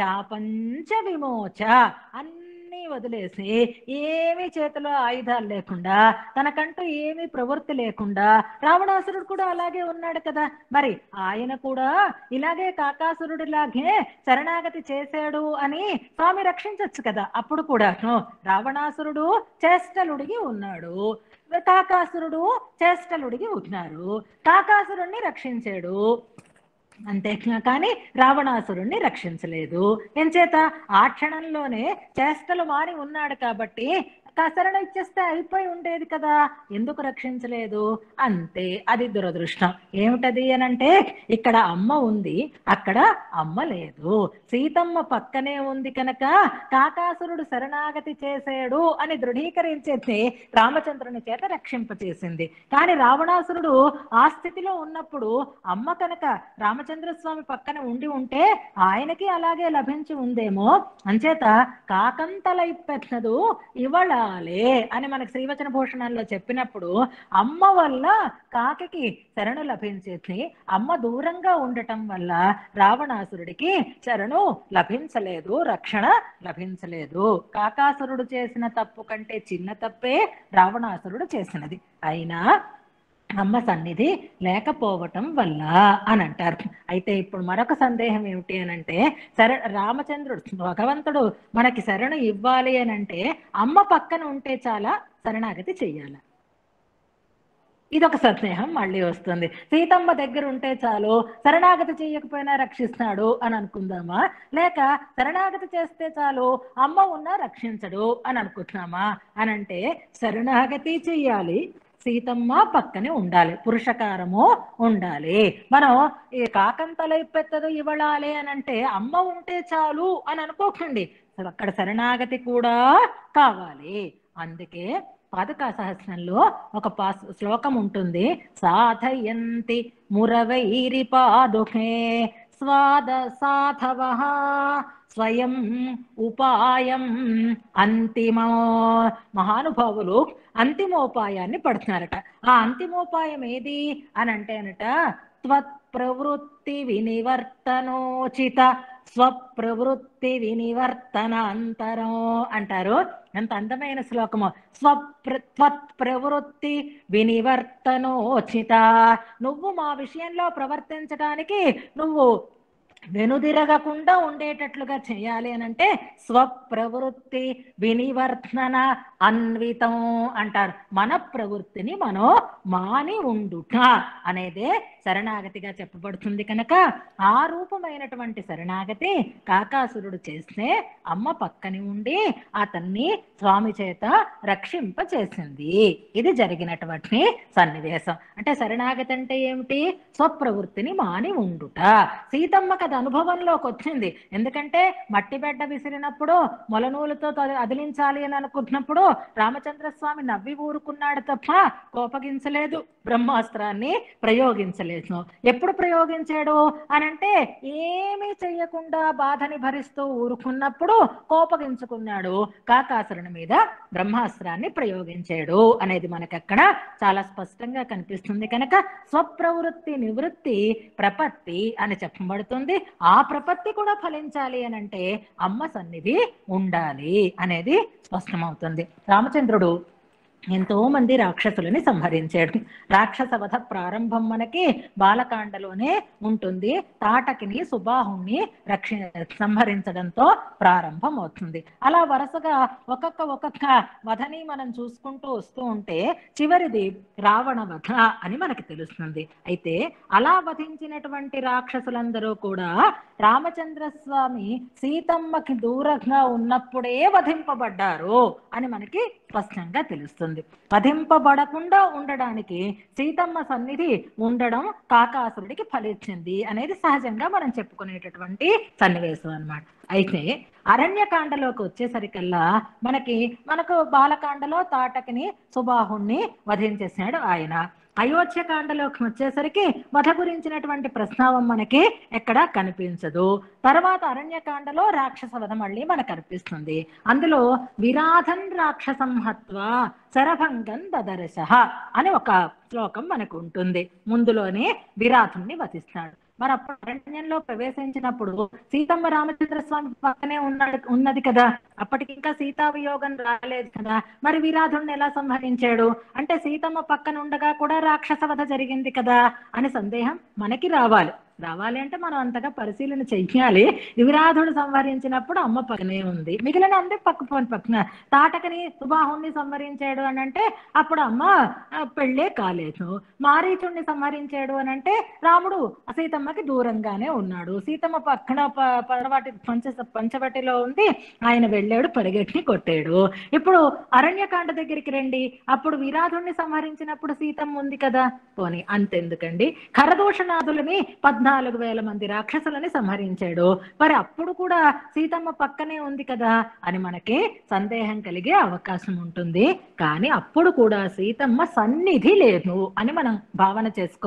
చాపంచ విమోచ అన్ని వదిలేసి ఏమీ చేతిలో ఆయుధాలు లేకుండా తనకంటూ ఏమీ ప్రవృత్తి లేకుండా రావణాసురుడు కూడా అలాగే ఉన్నాడు కదా మరి ఆయన కూడా ఇలాగే కాకాసురుడిలాగే శరణాగతి చేశాడు అని స్వామి రక్షించవచ్చు కదా అప్పుడు కూడా రావణాసురుడు చేష్టలుడిగి ఉన్నాడు కాకాసురుడు చేష్టలుడిగి ఉన్నారు కాకాసురుణ్ణి రక్షించాడు అంతే కానీ రావణాసురుణ్ణి రక్షించలేదు ఎంచేత ఆ క్షణంలోనే చేష్టలు మారి ఉన్నాడు కాబట్టి కసరణ ఇచ్చేస్తే అయిపోయి ఉండేది కదా ఎందుకు రక్షించలేదు అంతే అది దురదృష్టం ఏమిటది అనంటే ఇక్కడ అమ్మ ఉంది అక్కడ అమ్మ లేదు సీతమ్మ పక్కనే ఉంది కనుక కాకాసురుడు శరణాగతి చేసాడు అని దృఢీకరించేసి రామచంద్రుని చేత రక్షింపచేసింది కానీ రావణాసురుడు ఆ స్థితిలో ఉన్నప్పుడు అమ్మ కనుక రామచంద్ర స్వామి పక్కన ఉండి ఉంటే ఆయనకి అలాగే లభించి ఉందేమో అంచేత కాకంతలైపెట్నదు ఇవళాలే అని మనకు శ్రీవచన భూషణంలో చెప్పినప్పుడు అమ్మ వల్ల కాకికి శరణు లభించేది అమ్మ దూరంగా ఉండటం వల్ల రావణాసురుడికి శరణు లభించలేదు రక్షణ లభించలేదు కాకాసురుడు చేసిన తప్పు కంటే చిన్న తప్పే రావణాసురుడు చేసినది అయినా అమ్మ సన్నిధి లేకపోవటం వల్ల అని అంటారు అయితే ఇప్పుడు మరొక సందేహం ఏమిటి అని అంటే శర రామచంద్రుడు భగవంతుడు మనకి శరణు ఇవ్వాలి అని అంటే అమ్మ పక్కన ఉంటే చాలా శరణాగతి చెయ్యాలి ఇదొక సందేహం మళ్ళీ వస్తుంది సీతమ్మ దగ్గర ఉంటే చాలు శరణాగతి చేయకపోయినా రక్షిస్తాడు అని అనుకుందామా లేక శరణాగతి చేస్తే చాలు అమ్మ ఉన్నా రక్షించడు అని అనుకుంటున్నామా అని అంటే శరణాగతి చెయ్యాలి సీతమ్మ పక్కనే ఉండాలి పురుషకారము ఉండాలి మనం ఈ కాకంతల పెద్దదు ఇవ్వడాలి అని అంటే అమ్మ ఉంటే చాలు అని అనుకోకండి అసలు అక్కడ శరణాగతి కూడా కావాలి అందుకే పాదుకా సహస్రంలో ఒక పాస్ శ్లోకం ఉంటుంది సాధయంతి మురవైరి పాదుకే స్వాద సాధవ స్వయం ఉపాయం అంతిమో మహానుభావులు అంతిమోపాయాన్ని పడుతున్నారట ఆ అంతిమోపాయం ఏది అని అంటేనట త్వత్ ప్రవృత్తి వినివర్తనోచిత స్వప్రవృత్తి వినివర్తన అంతరం అంటారు ఎంత అందమైన శ్లోకము స్వప్ర త్వత్ ప్రవృత్తి వినివర్తనోచిత నువ్వు మా విషయంలో ప్రవర్తించడానికి నువ్వు వెనుదిరగకుండా ఉండేటట్లుగా చేయాలి అని అంటే స్వప్రవృత్తి వినివర్తన అన్వితం అంటారు మన ప్రవృత్తిని మనం మాని ఉండుట అనేదే శరణాగతిగా చెప్పబడుతుంది కనుక ఆ రూపమైనటువంటి శరణాగతి కాకాసురుడు చేస్తే అమ్మ పక్కని ఉండి అతన్ని స్వామి చేత రక్షింప చేసింది ఇది జరిగినటువంటి సన్నివేశం అంటే శరణాగతి అంటే ఏమిటి స్వప్రవృత్తిని మాని ఉండుట సీతమ్మకి అది అనుభవంలోకి వచ్చింది ఎందుకంటే మట్టి బిడ్డ విసిరినప్పుడు మొలనూలుతో తొలి- అదిలించాలి అని అనుకుంటున్నప్పుడు రామచంద్ర స్వామి నవ్వి ఊరుకున్నాడు తప్ప కోపగించలేదు బ్రహ్మాస్త్రాన్ని ప్రయోగించలేదు ఎప్పుడు ప్రయోగించాడు అని అంటే ఏమీ చెయ్యకుండా బాధని భరిస్తూ ఊరుకున్నప్పుడు కోపగించుకున్నాడు కాకాసురుని మీద బ్రహ్మాస్త్రాన్ని ప్రయోగించాడు అనేది మనకి అక్కడ చాలా స్పష్టంగా కనిపిస్తుంది కనుక స్వప్రవృత్తి నివృత్తి ప్రపత్తి అని చెప్పబడుతుంది ఆ ప్రపత్తి కూడా ఫలించాలి అని అంటే అమ్మ సన్నిధి ఉండాలి అనేది స్పష్టమవుతుంది రామచంద్రుడు ఎంతో మంది రాక్షసులని సంహరించాడు రాక్షస వధ ప్రారంభం మనకి బాలకాండలోనే ఉంటుంది తాటకిని సుబాహుణ్ణి రక్షి సంహరించడంతో ప్రారంభం అవుతుంది అలా వరుసగా ఒక్కొక్క ఒక్కొక్క వధని మనం చూసుకుంటూ వస్తూ ఉంటే చివరిది రావణ వధ అని మనకి తెలుస్తుంది అయితే అలా వధించినటువంటి రాక్షసులందరూ కూడా రామచంద్ర స్వామి సీతమ్మకి దూరంగా ఉన్నప్పుడే వధింపబడ్డారు అని మనకి స్పష్టంగా తెలుస్తుంది వధింపబడకుండా ఉండడానికి సీతమ్మ సన్నిధి ఉండడం కాకాసురుడికి ఫలించింది అనేది సహజంగా మనం చెప్పుకునేటటువంటి సన్నివేశం అన్నమాట అయితే అరణ్యకాండలోకి వచ్చేసరికల్లా మనకి మనకు బాలకాండలో తాటకిని సుబాహుణ్ణి వధించేసాడు ఆయన అయోధ్యకాండలోకి వచ్చేసరికి వధ గురించినటువంటి ప్రస్తావం మనకి ఎక్కడ కనిపించదు తర్వాత అరణ్యకాండలో రాక్షస వధ మళ్ళీ మనకు కనిపిస్తుంది అందులో విరాధన్ రాక్షసం హత్వ శరభంగం దదర్శ అని ఒక శ్లోకం మనకు ఉంటుంది ముందులోనే విరాధుణ్ణి వధిస్తాడు మరి అప్పుడు అరణ్యంలో ప్రవేశించినప్పుడు సీతమ్మ రామచంద్ర స్వామి పక్కనే ఉన్నాడు ఉన్నది కదా అప్పటికి ఇంకా సీతా వియోగం రాలేదు కదా మరి విరాధుణ్ణి ఎలా సంహరించాడు అంటే సీతమ్మ పక్కన ఉండగా కూడా రాక్షస వధ జరిగింది కదా అని సందేహం మనకి రావాలి రావాలి అంటే మనం అంతగా పరిశీలన చెయ్యాలి విరాధుడు సంహరించినప్పుడు అమ్మ పక్కనే ఉంది మిగిలిన అందరి పక్క పక్క- పక్కన తాటకని సుబాహుణ్ణి సంహరించాడు అని అంటే అప్పుడు అమ్మ ఆ, పెళ్ళే కాలేదు మారీచుణ్ణి సంహరించాడు అని అంటే రాముడు సీతమ్మకి దూరంగానే ఉన్నాడు సీతమ్మ పక్కన ప- పడవాటి పంచ పంచవటిలో ఉంది ఆయన వెళ్ళాడు పరిగెట్టి కొట్టాడు ఇప్పుడు అరణ్యకాండ దగ్గరికి రండి అప్పుడు విరాధుణ్ణి సంహరించినప్పుడు సీతమ్మ ఉంది కదా పోని అంతెందుకండి ఖరదూషణాదులని పద్నాలుగు వేల మంది రాక్షసులని సంహరించాడు మరి అప్పుడు కూడా సీతమ్మ పక్కనే ఉంది కదా అని మనకి సందేహం కలిగే అవకాశం ఉంటుంది కానీ అప్పుడు కూడా సీతమ్మ సన్నిధి లేదు అని మనం భావన చేసుకోవాలి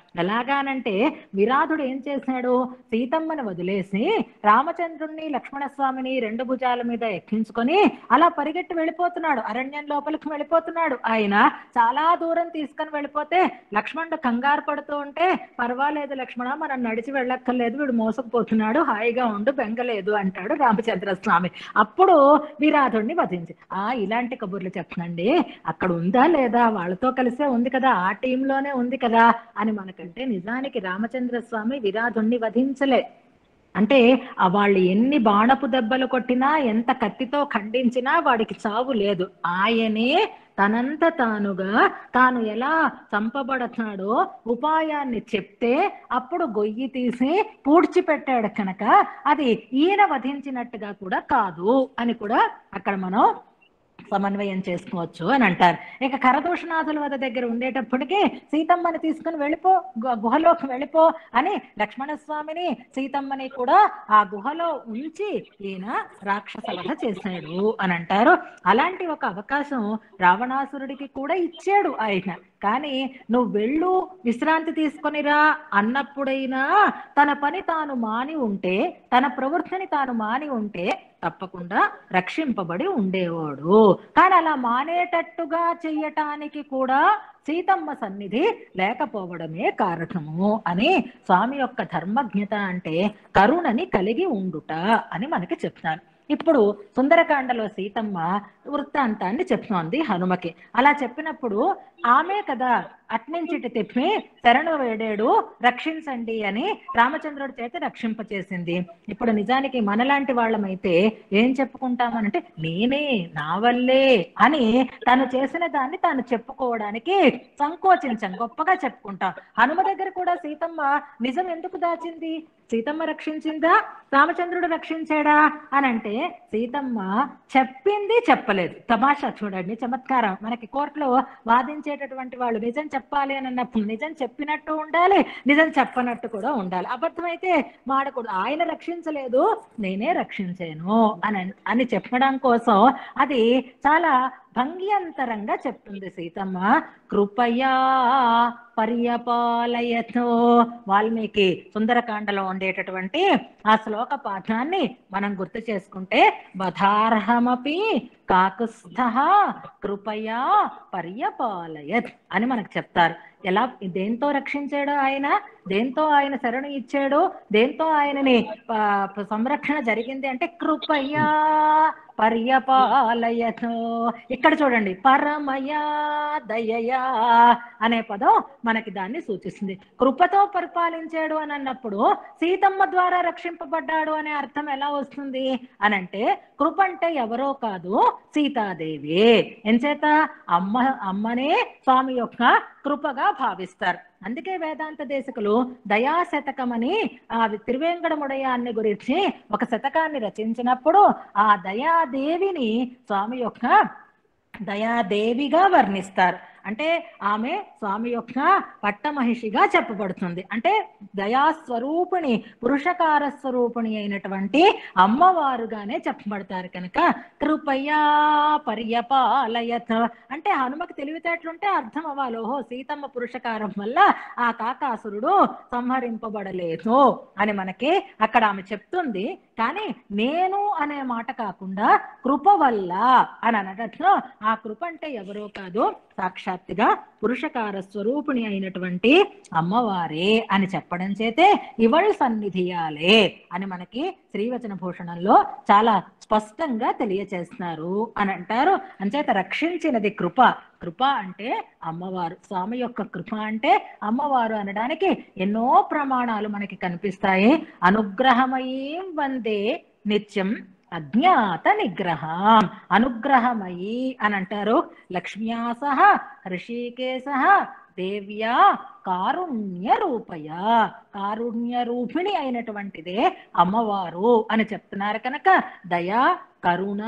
ఎలాగానంటే విరాధుడు ఏం చేశాడు సీతమ్మని వదిలేసి రామచంద్రుణ్ణి లక్ష్మణస్వామిని రెండు భుజాల మీద ఎక్కించుకొని అలా పరిగెట్టి వెళ్ళిపోతున్నాడు అరణ్యం లోపలికి వెళ్ళిపోతున్నాడు ఆయన చాలా దూరం తీసుకొని వెళ్ళిపోతే లక్ష్మణుడు కంగారు పడుతూ ఉంటే పర్వాలేదు లక్ష్మణ మనం నడిచి వెళ్ళక్కర్లేదు వీడు మోసకపోతున్నాడు హాయిగా ఉండు బెంగలేదు అంటాడు రామచంద్ర స్వామి అప్పుడు విరాధుడిని వధించి ఆ ఇలాంటి కబుర్లు చెప్పనండి అక్కడ ఉందా లేదా వాళ్ళతో కలిసే ఉంది కదా ఆ టీంలోనే ఉంది కదా అని మనకంటే నిజానికి రామచంద్ర స్వామి విరాధుణ్ణి వధించలే అంటే ఆ వాళ్ళు ఎన్ని బాణపు దెబ్బలు కొట్టినా ఎంత కత్తితో ఖండించినా వాడికి చావు లేదు ఆయనే తనంత తానుగా తాను ఎలా చంపబడతాడో ఉపాయాన్ని చెప్తే అప్పుడు గొయ్యి తీసి పూడ్చిపెట్టాడు కనుక అది ఈయన వధించినట్టుగా కూడా కాదు అని కూడా అక్కడ మనం సమన్వయం చేసుకోవచ్చు అని అంటారు ఇక కరదూషణాథుల వద్ద దగ్గర ఉండేటప్పటికీ సీతమ్మని తీసుకుని వెళ్ళిపో గు- గుహలోకి వెళ్ళిపో అని లక్ష్మణస్వామిని సీతమ్మని కూడా ఆ గుహలో ఉంచి ఈయన రాక్షస వధ చేశాడు అని అంటారు అలాంటి ఒక అవకాశం రావణాసురుడికి కూడా ఇచ్చాడు ఆయన కానీ నువ్వు వెళ్ళు విశ్రాంతి తీసుకొనిరా అన్నప్పుడైనా తన పని తాను మాని ఉంటే తన ప్రవృత్తిని తాను మాని ఉంటే తప్పకుండా రక్షింపబడి ఉండేవాడు కానీ అలా మానేటట్టుగా చెయ్యటానికి కూడా సీతమ్మ సన్నిధి లేకపోవడమే కారణము అని స్వామి యొక్క ధర్మజ్ఞత అంటే కరుణని కలిగి ఉండుట అని మనకి చెప్తాను ఇప్పుడు సుందరకాండలో సీతమ్మ వృత్తాంతాన్ని చెప్తోంది హనుమకి అలా చెప్పినప్పుడు ఆమె కదా అట్నుంచిటి తిప్పి శరణు వేడాడు రక్షించండి అని రామచంద్రుడి చేత రక్షింపచేసింది ఇప్పుడు నిజానికి మనలాంటి వాళ్ళమైతే ఏం చెప్పుకుంటామనంటే నేనే నా వల్లే అని తను చేసిన దాన్ని తాను చెప్పుకోవడానికి సంకోచించాం గొప్పగా చెప్పుకుంటాం హనుమ దగ్గర కూడా సీతమ్మ నిజం ఎందుకు దాచింది సీతమ్మ రక్షించిందా రామచంద్రుడు రక్షించాడా అని అంటే సీతమ్మ చెప్పింది చెప్పలేదు తమాషా చూడండి చమత్కారం మనకి కోర్టులో వాదించేటటువంటి వాళ్ళు నిజం చెప్పాలి అని అన్నప్పుడు నిజం చెప్పినట్టు ఉండాలి నిజం చెప్పనట్టు కూడా ఉండాలి అబద్ధమైతే మాడకూడదు ఆయన రక్షించలేదు నేనే రక్షించాను అని అని చెప్పడం కోసం అది చాలా భంగ్యంతరంగా చెప్తుంది సీతమ్మ కృపయా పర్యపాలయతో వాల్మీకి సుందరకాండలో ఉండేటటువంటి ఆ శ్లోక పాఠాన్ని మనం గుర్తు చేసుకుంటే బధార్హమపి కాకుస్థ కృపయా పర్యపాలయత్ అని మనకు చెప్తారు ఎలా దేంతో రక్షించాడు ఆయన దేంతో ఆయన శరణు ఇచ్చాడు దేంతో ఆయనని ఆ, సంరక్షణ జరిగింది అంటే కృపయా పర్యపాలయతో ఇక్కడ చూడండి పరమయా దయయా అనే పదం మనకి దాన్ని సూచిస్తుంది కృపతో పరిపాలించాడు అని అన్నప్పుడు సీతమ్మ ద్వారా రక్షింపబడ్డాడు అనే అర్థం ఎలా వస్తుంది అని అంటే కృప అంటే ఎవరో కాదు సీతాదేవి ఎంచేత అమ్మ అమ్మనే స్వామి యొక్క కృపగా భావిస్తారు అందుకే వేదాంత దేశకులు దయా శతకమని ఆ తిరువేంకటముడయాన్ని గురించి ఒక శతకాన్ని రచించినప్పుడు ఆ దయాదేవిని స్వామి యొక్క దయాదేవిగా వర్ణిస్తారు అంటే ఆమె స్వామి యొక్క పట్టమహిషిగా చెప్పబడుతుంది అంటే దయాస్వరూపిణి పురుషకార స్వరూపిణి అయినటువంటి అమ్మవారుగానే చెప్పబడతారు కనుక కృపయా పర్యపాలయత అంటే హనుమకి తెలివితేటలుంటే అర్థం అవ్వాలి ఓహో సీతమ్మ పురుషకారం వల్ల ఆ కాకాసురుడు సంహరింపబడలేదు అని మనకి అక్కడ ఆమె చెప్తుంది కానీ నేను అనే మాట కాకుండా కృప వల్ల అని అనటంలో ఆ కృప అంటే ఎవరో కాదు సాక్షాత్తుగా పురుషకార స్వరూపిణి అయినటువంటి అమ్మవారే అని చెప్పడం చేతే ఇవళ సన్నిధియాలే అని మనకి శ్రీవచన భూషణంలో చాలా స్పష్టంగా తెలియచేస్తున్నారు అని అంటారు అంచేత రక్షించినది కృప కృప అంటే అమ్మవారు స్వామి యొక్క కృప అంటే అమ్మవారు అనడానికి ఎన్నో ప్రమాణాలు మనకి కనిపిస్తాయి అనుగ్రహమయీం వందే నిత్యం అజ్ఞాత నిగ్రహం అనుగ్రహమయి అని అంటారు లక్ష్మ్యా సహ ఋషికేశ దేవ్యా కారుణ్య రూపయ కారుణ్య రూపిణి అయినటువంటిదే అమ్మవారు అని చెప్తున్నారు కనుక దయ కరుణ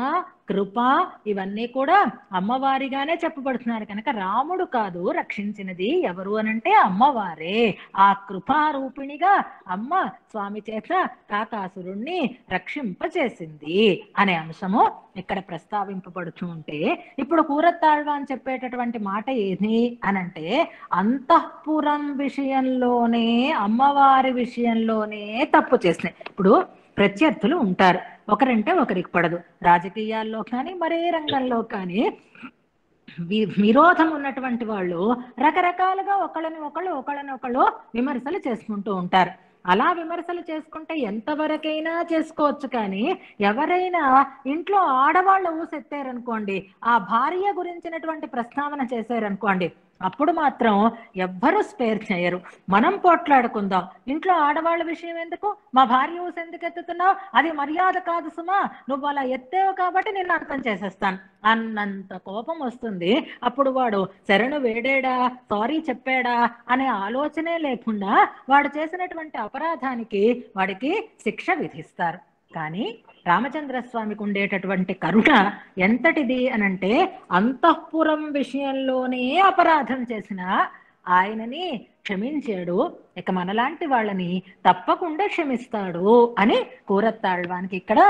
కృప ఇవన్నీ కూడా అమ్మవారిగానే చెప్పబడుతున్నారు కనుక రాముడు కాదు రక్షించినది ఎవరు అనంటే అమ్మవారే ఆ కృపారూపిణిగా అమ్మ స్వామి చేత కాకాసురుణ్ణి రక్షింపచేసింది అనే అంశము ఇక్కడ ప్రస్తావింపబడుతూ ఉంటే ఇప్పుడు కూరత్తాళ్వ అని చెప్పేటటువంటి మాట ఏది అనంటే అంతఃపురం విషయంలోనే అమ్మవారి విషయంలోనే తప్పు చేసినాయి ఇప్పుడు ప్రత్యర్థులు ఉంటారు ఒకరంటే ఒకరికి పడదు రాజకీయాల్లో కానీ మరే రంగంలో కానీ వి- విరోధం ఉన్నటువంటి వాళ్ళు రకరకాలుగా ఒకళ్ళని ఒకళ్ళు ఒకళ్ళని ఒకళ్ళు విమర్శలు చేసుకుంటూ ఉంటారు అలా విమర్శలు చేసుకుంటే ఎంతవరకైనా చేసుకోవచ్చు కానీ ఎవరైనా ఇంట్లో ఆడవాళ్ళు ఊసెత్తారనుకోండి ఆ భార్య గురించినటువంటి ప్రస్తావన చేశారనుకోండి అప్పుడు మాత్రం ఎవ్వరూ స్పేర్ చేయరు మనం పోట్లాడుకుందాం ఇంట్లో ఆడవాళ్ళ విషయం ఎందుకు మా భార్య ఊసి ఎందుకు ఎత్తుతున్నావు అది మర్యాద కాదు సుమా నువ్వు అలా ఎత్తావు కాబట్టి నేను అర్థం చేసేస్తాను అన్నంత కోపం వస్తుంది అప్పుడు వాడు శరణు వేడాడా సారీ చెప్పాడా అనే ఆలోచనే లేకుండా వాడు చేసినటువంటి అపరాధానికి వాడికి శిక్ష విధిస్తారు కానీ రామచంద్ర స్వామికి ఉండేటటువంటి కరుణ ఎంతటిది అనంటే అంతఃపురం విషయంలోనే అపరాధం చేసిన ఆయనని క్షమించాడు ఇక మనలాంటి వాళ్ళని తప్పకుండా క్షమిస్తాడు అని కూరత్తాళ్వానికి ఇక్కడ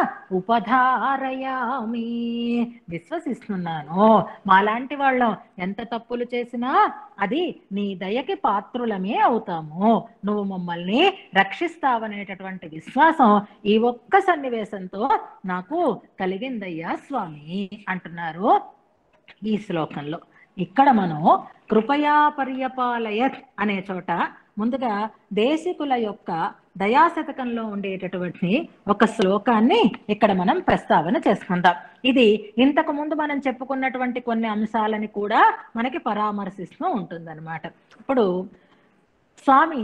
ఉపధారయామి విశ్వసిస్తున్నాను మాలాంటి వాళ్ళం ఎంత తప్పులు చేసినా అది నీ దయకి పాత్రులమే అవుతాము నువ్వు మమ్మల్ని రక్షిస్తావనేటటువంటి విశ్వాసం ఈ ఒక్క సన్నివేశంతో నాకు కలిగిందయ్యా స్వామి అంటున్నారు ఈ శ్లోకంలో ఇక్కడ మనం కృపయా పర్యపాలయత్ అనే చోట ముందుగా దేశికుల యొక్క దయాశతకంలో ఉండేటటువంటి ఒక శ్లోకాన్ని ఇక్కడ మనం ప్రస్తావన చేసుకుందాం ఇది ఇంతకు ముందు మనం చెప్పుకున్నటువంటి కొన్ని అంశాలని కూడా మనకి పరామర్శిస్తూ ఉంటుందన్నమాట ఇప్పుడు స్వామి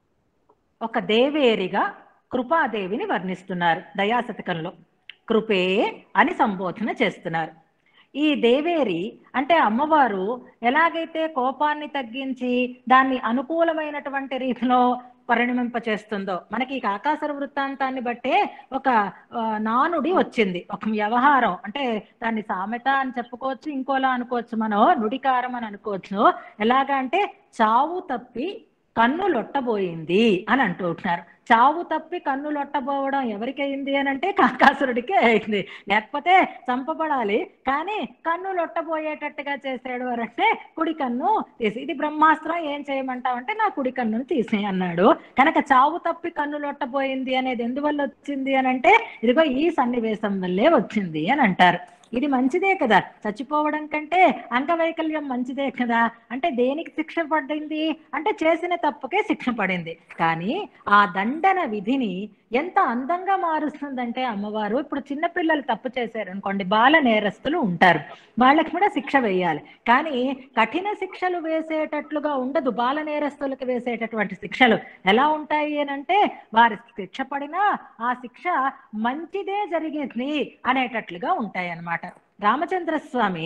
ఒక దేవేరిగా కృపాదేవిని వర్ణిస్తున్నారు దయాశతకంలో కృపే అని సంబోధన చేస్తున్నారు ఈ దేవేరి అంటే అమ్మవారు ఎలాగైతే కోపాన్ని తగ్గించి దాన్ని అనుకూలమైనటువంటి రీతిలో పరిణమింప చేస్తుందో మనకి ఈ ఆకాశర వృత్తాంతాన్ని బట్టే ఒక ఆ, నానుడి వచ్చింది ఒక వ్యవహారం అంటే దాన్ని సామెత అని చెప్పుకోవచ్చు ఇంకోలా అనుకోవచ్చు మనం నుడికారం అని అనుకోవచ్చు ఎలాగా అంటే చావు తప్పి కన్ను లొట్టబోయింది అని అంటుంటున్నారు చావు తప్పి కన్ను లొట్టబోవడం ఎవరికి అయింది అని అంటే కాకాసురుడికే అయింది లేకపోతే చంపబడాలి కానీ కన్ను లొట్టబోయేటట్టుగా చేసాడు అని అంటే కుడి కన్ను తీసి ఇది బ్రహ్మాస్త్రం ఏం చేయమంటావంటే నా కుడి కన్నును తీసేయి అన్నాడు కనుక చావు తప్పి కన్ను లొట్టబోయింది అనేది ఎందువల్ల వచ్చింది అని అంటే ఇదిగో ఈ సన్నివేశం వల్లే వచ్చింది అని అంటారు ఇది మంచిదే కదా చచ్చిపోవడం కంటే అంగవైకల్యం మంచిదే కదా అంటే దేనికి శిక్ష పడింది అంటే చేసిన తప్పుకే శిక్ష పడింది కానీ ఆ దండన విధిని ఎంత అందంగా మారుస్తుందంటే అమ్మవారు ఇప్పుడు చిన్నపిల్లలు తప్పు చేశారు అనుకోండి బాల నేరస్తులు ఉంటారు వాళ్ళకి కూడా శిక్ష వేయాలి కానీ కఠిన శిక్షలు వేసేటట్లుగా ఉండదు బాల నేరస్తులకు వేసేటటువంటి శిక్షలు ఎలా ఉంటాయి అని అంటే వారి శిక్ష పడినా ఆ శిక్ష మంచిదే జరిగింది అనేటట్లుగా ఉంటాయి అన్నమాట రామచంద్ర స్వామి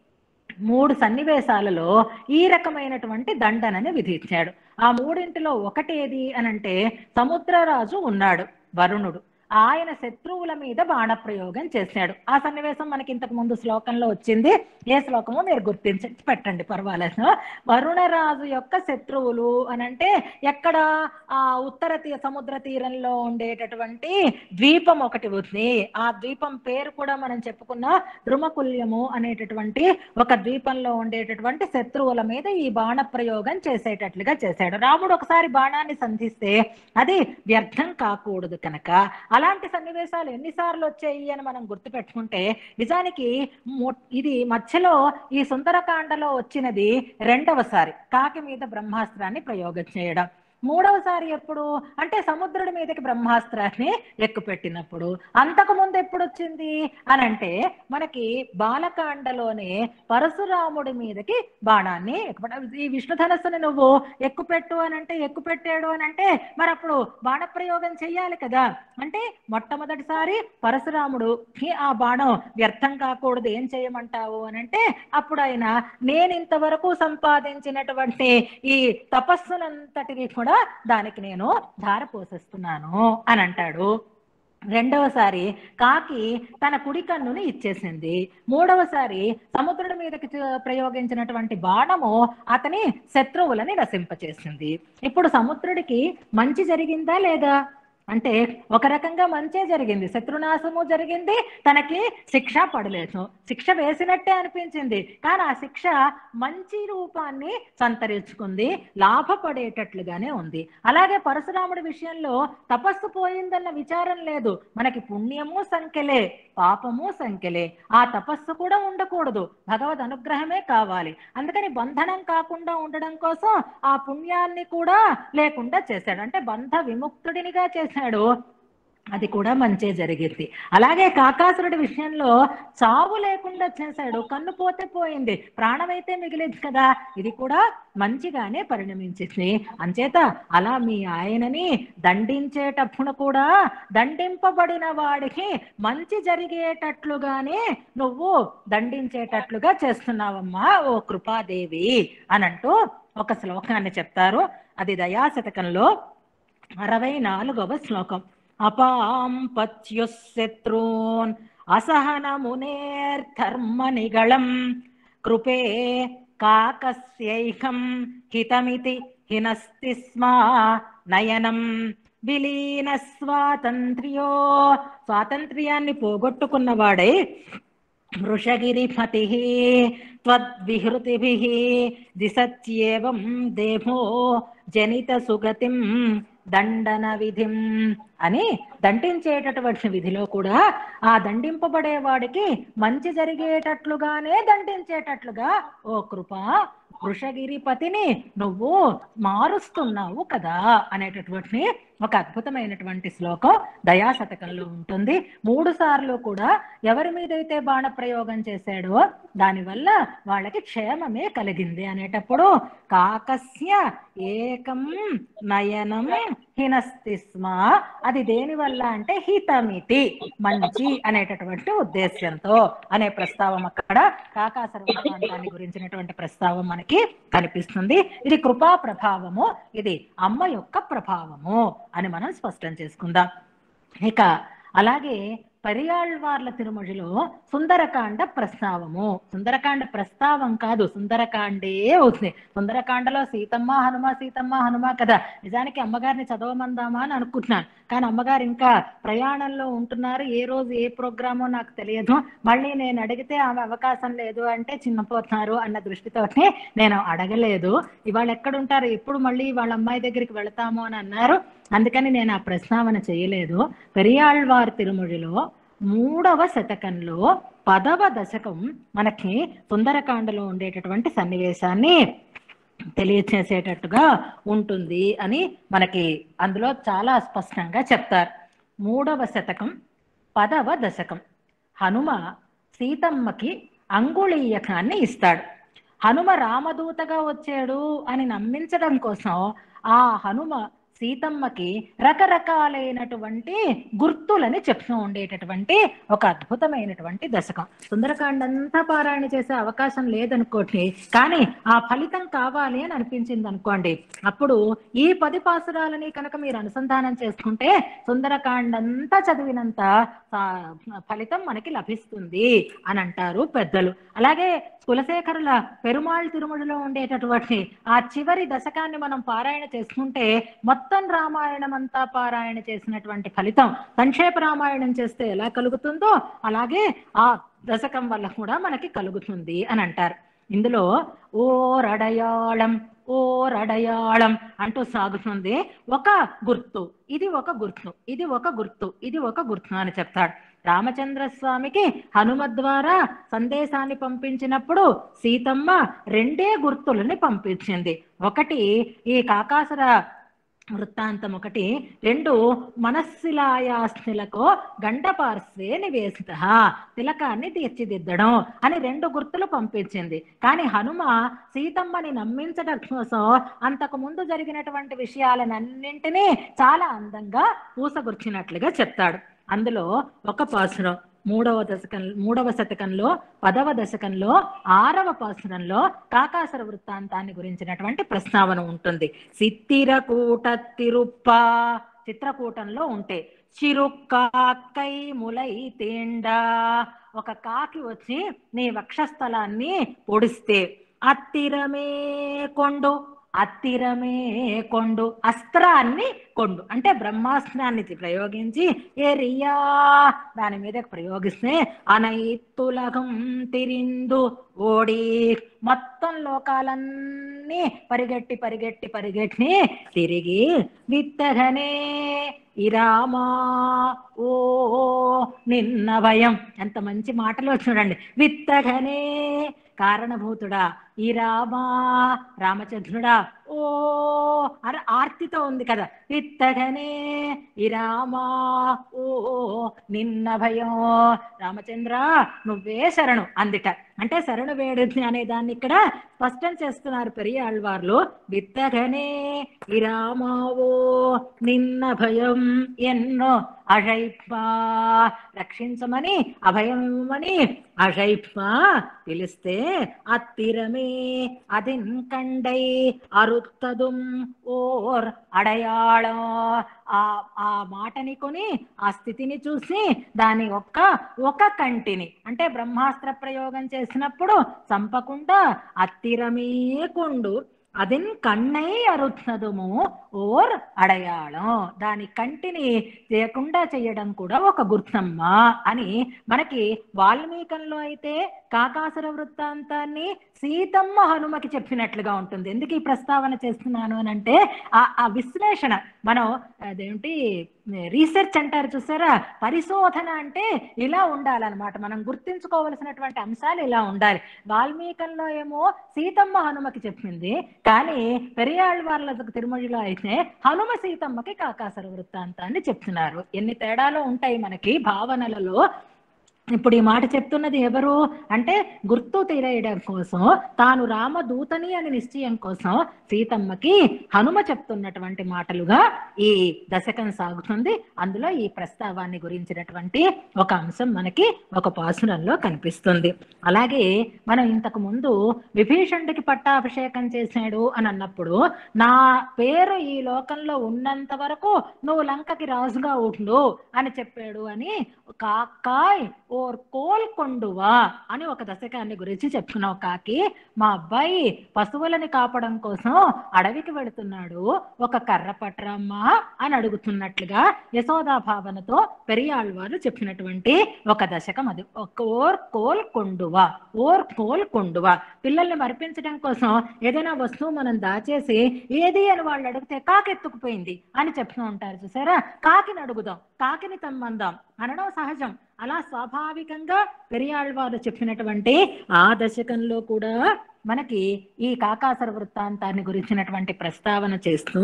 మూడు సన్నివేశాలలో ఈ రకమైనటువంటి దండనని విధించాడు ఆ మూడింటిలో ఒకటేది అనంటే సముద్రరాజు ఉన్నాడు వరుణుడు ఆయన శత్రువుల మీద బాణప్రయోగం చేశాడు ఆ సన్నివేశం మనకి ఇంతకు ముందు శ్లోకంలో వచ్చింది ఏ శ్లోకమో మీరు గుర్తించి పెట్టండి పర్వాలేదు వరుణరాజు యొక్క శత్రువులు అనంటే ఎక్కడ ఆ ఉత్తర తీ సముద్ర తీరంలో ఉండేటటువంటి ద్వీపం ఒకటి ఉంది ఆ ద్వీపం పేరు కూడా మనం చెప్పుకున్న ద్రుమకుల్యము అనేటటువంటి ఒక ద్వీపంలో ఉండేటటువంటి శత్రువుల మీద ఈ బాణ ప్రయోగం చేసేటట్లుగా చేశాడు రాముడు ఒకసారి బాణాన్ని సంధిస్తే అది వ్యర్థం కాకూడదు కనుక అలాంటి సన్నివేశాలు ఎన్నిసార్లు వచ్చాయి అని మనం గుర్తుపెట్టుకుంటే నిజానికి మొ- ఇది మధ్యలో ఈ సుందరకాండలో వచ్చినది రెండవసారి కాకి మీద బ్రహ్మాస్త్రాన్ని ప్రయోగం చేయడం మూడవసారి ఎప్పుడు అంటే సముద్రుడి మీదకి బ్రహ్మాస్త్రాన్ని ఎక్కుపెట్టినప్పుడు అంతకు ముందు ఎప్పుడు వచ్చింది అని అంటే మనకి బాలకాండలోనే పరశురాముడి మీదకి బాణాన్ని ఎక్కుపెట్ట ఈ విష్ణుధనస్సుని నువ్వు ఎక్కుపెట్టు అని అంటే ఎక్కుపెట్టాడు అని అంటే మరి అప్పుడు బాణప్రయోగం చెయ్యాలి కదా అంటే మొట్టమొదటిసారి పరశురాముడుకి ఆ బాణం వ్యర్థం కాకూడదు ఏం చేయమంటావు అని అంటే అప్పుడు ఆయన నేను ఇంతవరకు సంపాదించినటువంటి ఈ తపస్సునంతటిని కూడా దానికి నేను ధార పోసేస్తున్నాను అని అంటాడు రెండవసారి కాకి తన కుడి కన్నుని ఇచ్చేసింది మూడవసారి సముద్రుడి మీదకి చ- ప్రయోగించినటువంటి బాణము అతని శత్రువులని నశింపచేసింది ఇప్పుడు సముద్రుడికి మంచి జరిగిందా లేదా అంటే ఒక రకంగా మంచే జరిగింది శత్రునాశము జరిగింది తనకి శిక్ష పడలేదు శిక్ష వేసినట్టే అనిపించింది కానీ ఆ శిక్ష మంచి రూపాన్ని సంతరించుకుంది లాభపడేటట్లుగానే ఉంది అలాగే పరశురాముడి విషయంలో తపస్సు పోయిందన్న విచారం లేదు మనకి పుణ్యము సంఖ్యలే పాపము సంఖ్యలే ఆ తపస్సు కూడా ఉండకూడదు భగవద్ అనుగ్రహమే కావాలి అందుకని బంధనం కాకుండా ఉండడం కోసం ఆ పుణ్యాన్ని కూడా లేకుండా చేశాడు అంటే బంధ విముక్తుడినిగా చేశాడు అది కూడా మంచే జరిగింది అలాగే కాకాసురుడి విషయంలో చావు లేకుండా చేశాడు కన్ను పోతే పోయింది ప్రాణమైతే మిగిలింది కదా ఇది కూడా మంచిగానే పరిణమించింది అంచేత అలా మీ ఆయనని దండించేటప్పుడు కూడా దండింపబడిన వాడికి మంచి జరిగేటట్లుగానే నువ్వు దండించేటట్లుగా చేస్తున్నావమ్మా ఓ కృపాదేవి అని అంటూ ఒక శ్లోకాన్ని చెప్తారు అది దయాశతకంలో అరవై నాలుగవ శ్లోకం అపాం పత్యుశత్రూన్ అసహనమునేర్ధర్మ నిగళం కృపే కాకస్యైకం హితమితి హినస్తి స్మా నయనం విలీన స్వాతంత్ర్యో స్వాతంత్ర్యాన్ని పోగొట్టుకున్నవాడై వృషగిరిపతి త్వద్విహృతిభి దిశత్యేవం దేవో జనిత సుగతిం దండన విధిం అని దండించేటటువంటి విధిలో కూడా ఆ దండింపబడే వాడికి మంచి జరిగేటట్లుగానే దండించేటట్లుగా ఓ కృప వృషగిరిపతిని నువ్వు మారుస్తున్నావు కదా అనేటటువంటి ఒక అద్భుతమైనటువంటి శ్లోకం దయాశతకంలో ఉంటుంది మూడు సార్లు కూడా ఎవరి మీదైతే బాణ ప్రయోగం చేశాడో దానివల్ల వాళ్ళకి క్షేమమే కలిగింది అనేటప్పుడు కాకస్య ఏకం నయనం హినస్తి స్మ అది దేని వల్ల అంటే హితమితి మంచి అనేటటువంటి ఉద్దేశ్యంతో అనే ప్రస్తావం అక్కడ కాకాసర వృత్తాంతాన్ని గురించినటువంటి ప్రస్తావం మనకి కనిపిస్తుంది ఇది కృపా ప్రభావము ఇది అమ్మ యొక్క ప్రభావము అని మనం స్పష్టం చేసుకుందాం ఇక అలాగే పరియాళ్వార్ల తిరుమడిలో సుందరకాండ ప్రస్తావము సుందరకాండ ప్రస్తావం కాదు సుందరకాండే అవుతుంది సుందరకాండలో సీతమ్మ హనుమ సీతమ్మ హనుమ కదా నిజానికి అమ్మగారిని చదవమందామా అని అనుకుంటున్నాను కానీ అమ్మగారు ఇంకా ప్రయాణంలో ఉంటున్నారు ఏ రోజు ఏ ప్రోగ్రామో నాకు తెలియదు మళ్ళీ నేను అడిగితే ఆమె అవకాశం లేదు అంటే చిన్నపోతున్నారు అన్న దృష్టితోటి నేను అడగలేదు ఇవాళ ఎక్కడుంటారు ఎప్పుడు మళ్ళీ వాళ్ళ అమ్మాయి దగ్గరికి వెళతాము అని అన్నారు అందుకని నేను ఆ ప్రస్తావన చేయలేదు పెరియాళ్వార్ తిరుమొழிలో మూడవ శతకంలో పదవ దశకం మనకి సుందరకాండలో ఉండేటటువంటి సన్నివేశాన్ని తెలియచేసేటట్టుగా ఉంటుంది అని మనకి అందులో చాలా స్పష్టంగా చెప్తారు మూడవ శతకం పదవ దశకం హనుమ సీతమ్మకి అంగుళీయకాన్ని ఇస్తాడు హనుమ రామదూతగా వచ్చాడు అని నమ్మించడం కోసం ఆ హనుమ సీతమ్మకి రకరకాలైనటువంటి గుర్తులని చెప్తూ ఉండేటటువంటి ఒక అద్భుతమైనటువంటి దశకం సుందరకాండ అంతా పారాయణ చేసే అవకాశం లేదనుకోండి కానీ ఆ ఫలితం కావాలి అని అనిపించింది అనుకోండి అప్పుడు ఈ పది పాసురాలని కనుక మీరు అనుసంధానం చేసుకుంటే సుందరకాండ అంతా చదివినంత ఆ, ఫలితం మనకి లభిస్తుంది అని అంటారు పెద్దలు అలాగే కులశేఖరుల పెరుమాళ్ తిరుమలలో ఉండేటటువంటి ఆ చివరి దశకాన్ని మనం పారాయణ చేసుకుంటే మొత్తం రామాయణం అంతా పారాయణ చేసినటువంటి ఫలితం సంక్షేప రామాయణం చేస్తే ఎలా కలుగుతుందో అలాగే ఆ దశకం వల్ల కూడా మనకి కలుగుతుంది అని అంటారు ఇందులో ఓ రడయాళం ఓ రడయాళం అంటూ సాగుతుంది ఒక గుర్తు ఇది ఒక గుర్తు ఇది ఒక గుర్తు ఇది ఒక గుర్తు అని చెప్తాడు రామచంద్ర స్వామికి హనుమ ద్వారా సందేశాన్ని పంపించినప్పుడు సీతమ్మ రెండే గుర్తులని పంపించింది ఒకటి ఈ కాకాసుర వృత్తాంతం ఒకటి రెండు మనస్సిలాయాస్తిలకు గండపార్శ్వే నివేశిత తిలకాన్ని తీర్చిదిద్దడం అని రెండు గుర్తులు పంపించింది కానీ హనుమ సీతమ్మని నమ్మించడం కోసం అంతకు ముందు జరిగినటువంటి విషయాలన్నింటినీ చాలా అందంగా పూసగుర్చినట్లుగా చెప్తాడు అందులో ఒక పాసురం మూడవ దశకం మూడవ శతకంలో పదవ దశకంలో ఆరవ పాసురంలో కాకాసుర వృత్తాంతాన్ని గురించినటువంటి ప్రస్తావన ఉంటుంది సిత్తిరకూట తిరుప్ప చిత్రకూటంలో ఉంటే చిరుక్కాకై ములై తేండా ఒక కాకి వచ్చి నీ వక్షస్థలాన్ని పొడిస్తే అత్తిరమే కొండు అత్తిరమే కొండు అస్త్రాన్ని కొండు అంటే బ్రహ్మాస్త్రాన్ని ప్రయోగించి ఏరియా దాని మీద ప్రయోగిస్తే అనైతులగం తిరిందు ఓడి మొత్తం లోకాలన్నీ పరిగెట్టి పరిగెట్టి పరిగెట్టి తిరిగి విత్తగనే ఇరామా ఓ నిన్న భయం ఎంత మంచి మాటలు చూడండి విత్తగనే కారణభూతుడా ఈ రామా రామచంద్రుడా ఓ అని ఆర్తితో ఉంది కదా విత్తగనే ఈ రామా ఓ నిన్న భయం రామచంద్ర నువ్వే శరణు అందిట అంటే శరణు వేడుద్ది అనే దాన్ని ఇక్కడ స్పష్టం చేస్తున్నారు పెరియాళ్వార్లు విత్తగనే ఈ రామావో నిన్న భయం ఎన్నో అషైప్మా రక్షించమని అభయం ఇవ్వమని అషైప్మా పిలిస్తే అత్తిరమే అదిన్ కండై అరుత్తదుం ఓర్ అడయాళం ఆ ఆ మాటని కొని ఆ స్థితిని చూసి దాని ఒక్క ఒక కంటిని అంటే బ్రహ్మాస్త్ర ప్రయోగం చేసినప్పుడు చంపకుండా అత్తిరమే కొండు అదిన్ కన్నై అరుత్నదుము ఓర్ అడయాళం దాని కంటిని చేయకుండా చేయడం కూడా ఒక గుర్తమ్మ అని మనకి వాల్మీకంలో అయితే కాకాసుర వృత్తాంతాన్ని సీతమ్మ హనుమకి చెప్పినట్లుగా ఉంటుంది ఎందుకు ఈ ప్రస్తావన చేస్తున్నాను అని అంటే ఆ ఆ విశ్లేషణ మనం అదేంటి రీసెర్చ్ అంటారు చూసారా పరిశోధన అంటే ఇలా ఉండాలన్నమాట మనం గుర్తించుకోవలసినటువంటి అంశాలు ఇలా ఉండాలి వాల్మీకంలో ఏమో సీతమ్మ హనుమకి చెప్పింది కానీ పెరియాళ్ళ వాళ్ళ తిరుమలలో అయితే హనుమ సీతమ్మకి కాకాసుర వృత్తాంతాన్ని చెప్తున్నారు ఎన్ని తేడాలు ఉంటాయి మనకి భావనలలో ఇప్పుడు ఈ మాట చెప్తున్నది ఎవరు అంటే గుర్తు తెలియడం కోసం తాను రామదూతని అని నిశ్చయం కోసం సీతమ్మకి హనుమ చెప్తున్నటువంటి మాటలుగా ఈ దశకం సాగుతుంది అందులో ఈ ప్రస్తావాన్ని గురించినటువంటి ఒక అంశం మనకి ఒక పాసురంలో కనిపిస్తుంది అలాగే మనం ఇంతకు ముందు విభీషణుడికి పట్టాభిషేకం చేశాడు అని అన్నప్పుడు నా పేరు ఈ లోకంలో ఉన్నంత వరకు నువ్వు లంకకి రాజుగా ఉండు అని చెప్పాడు అని కాకాయ్ ఓర్ కోల్కొండువా అని ఒక దశకాన్ని గురించి చెప్పుకున్నావు కాకి మా అబ్బాయి పశువులని కాపడం కోసం అడవికి వెళుతున్నాడు ఒక కర్ర పట్రమ్మా అని అడుగుతున్నట్లుగా యశోదా భావనతో పెరియాళ్వారు చెప్పినటువంటి ఒక దశకం అది ఒక ఓర్ కోల్ కొండువా ఓర్ కోల్ కొండువా పిల్లల్ని మరిపించడం కోసం ఏదైనా వస్తువు మనం దాచేసి ఏది అని వాళ్ళు అడిగితే కాకెత్తుకుపోయింది అని చెప్తూ ఉంటారు చూసారా కాకిని అడుగుదాం కాకిని తమ్మందాం అనడం సహజం అలా స్వాభావికంగా పెరియాళ్వారు చెప్పినటువంటి ఆ దశకంలో కూడా మనకి ఈ కాకాసర వృత్తాంతాన్ని గురించినటువంటి ప్రస్తావన చేస్తూ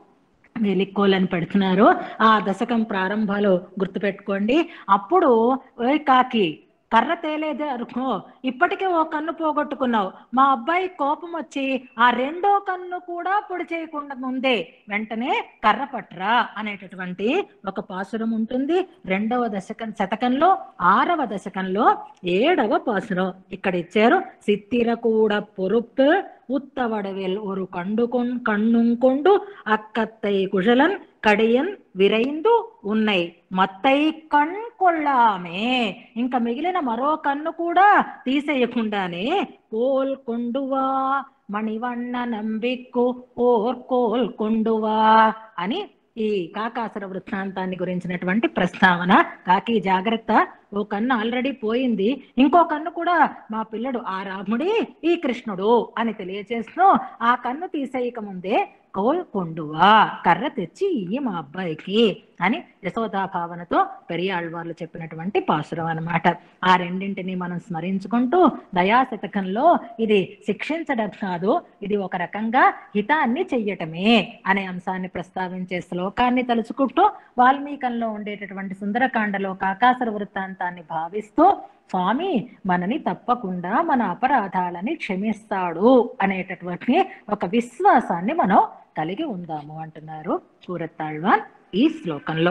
వెలిక్కోలని పెడుతున్నారు ఆ దశకం ప్రారంభాలు గుర్తుపెట్టుకోండి అప్పుడు ఓయ్ కాకి కర్ర తేలేదే అనుకో ఇప్పటికే ఓ కన్ను పోగొట్టుకున్నావు మా అబ్బాయి కోపం వచ్చి ఆ రెండో కన్ను కూడా పొడి చేయకుండా ముందే వెంటనే కర్ర పట్రా అనేటటువంటి ఒక పాసురం ఉంటుంది రెండవ దశకం శతకంలో ఆరవ దశకంలో ఏడవ పాసురం ఇక్కడ ఇచ్చారు సిత్తిర కూడా పొరుపు உத்தவடவில் ஒரு கண்டு கொண் கண்ணும் கொண்டு அக்கத்தை குழலன் కడియన్ విరైందు ఉన్నాయి మత్తై కణ్ కొల్లామే ఇంకా మిగిలిన మరో కన్ను కూడా తీసేయకుండానే కోల్ కొండువా మణివన్న నంబిక్కు ఓర్ కోల్ కొండువా అని ఈ కాకాసుర వృత్తాంతాన్ని గురించినటువంటి ప్రస్తావన కాకి జాగ్రత్త ఓ కన్ను ఆల్రెడీ పోయింది ఇంకో కన్ను కూడా మా పిల్లడు ఆ రాముడి ఈ కృష్ణుడు అని తెలియచేస్తూ ఆ కన్ను తీసేయక ముందే కోల్ కొండువా కర్ర తెచ్చి ఇయ్యి మా అబ్బాయికి అని యశోదా భావనతో పెరియాళ్వార్లు చెప్పినటువంటి పాసురం అన్నమాట ఆ రెండింటిని మనం స్మరించుకుంటూ దయాశతకంలో ఇది శిక్షించడం కాదు ఇది ఒక రకంగా హితాన్ని చెయ్యటమే అనే అంశాన్ని ప్రస్తావించే శ్లోకాన్ని తలుచుకుంటూ వాల్మీకంలో ఉండేటటువంటి సుందరకాండలో కాకాసుర వృత్తాంతాన్ని భావిస్తూ స్వామి మనని తప్పకుండా మన అపరాధాలని క్షమిస్తాడు అనేటటువంటి ఒక విశ్వాసాన్ని మనం కలిగి ఉందాము అంటున్నారు కూరత్తాళ్వాన్ ఈ శ్లోకంలో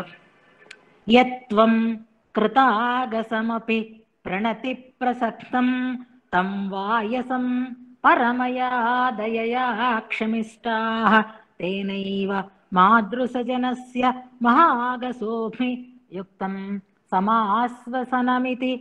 యత్వం కృతాగసమపి ప్రణతి ప్రసక్తం తం వాయసం పరమయా దయయా క్షమిష్టాః తేనైవ మాదృశజనస్య మహాగసోభి యుక్తం సమాశ్వసనమితి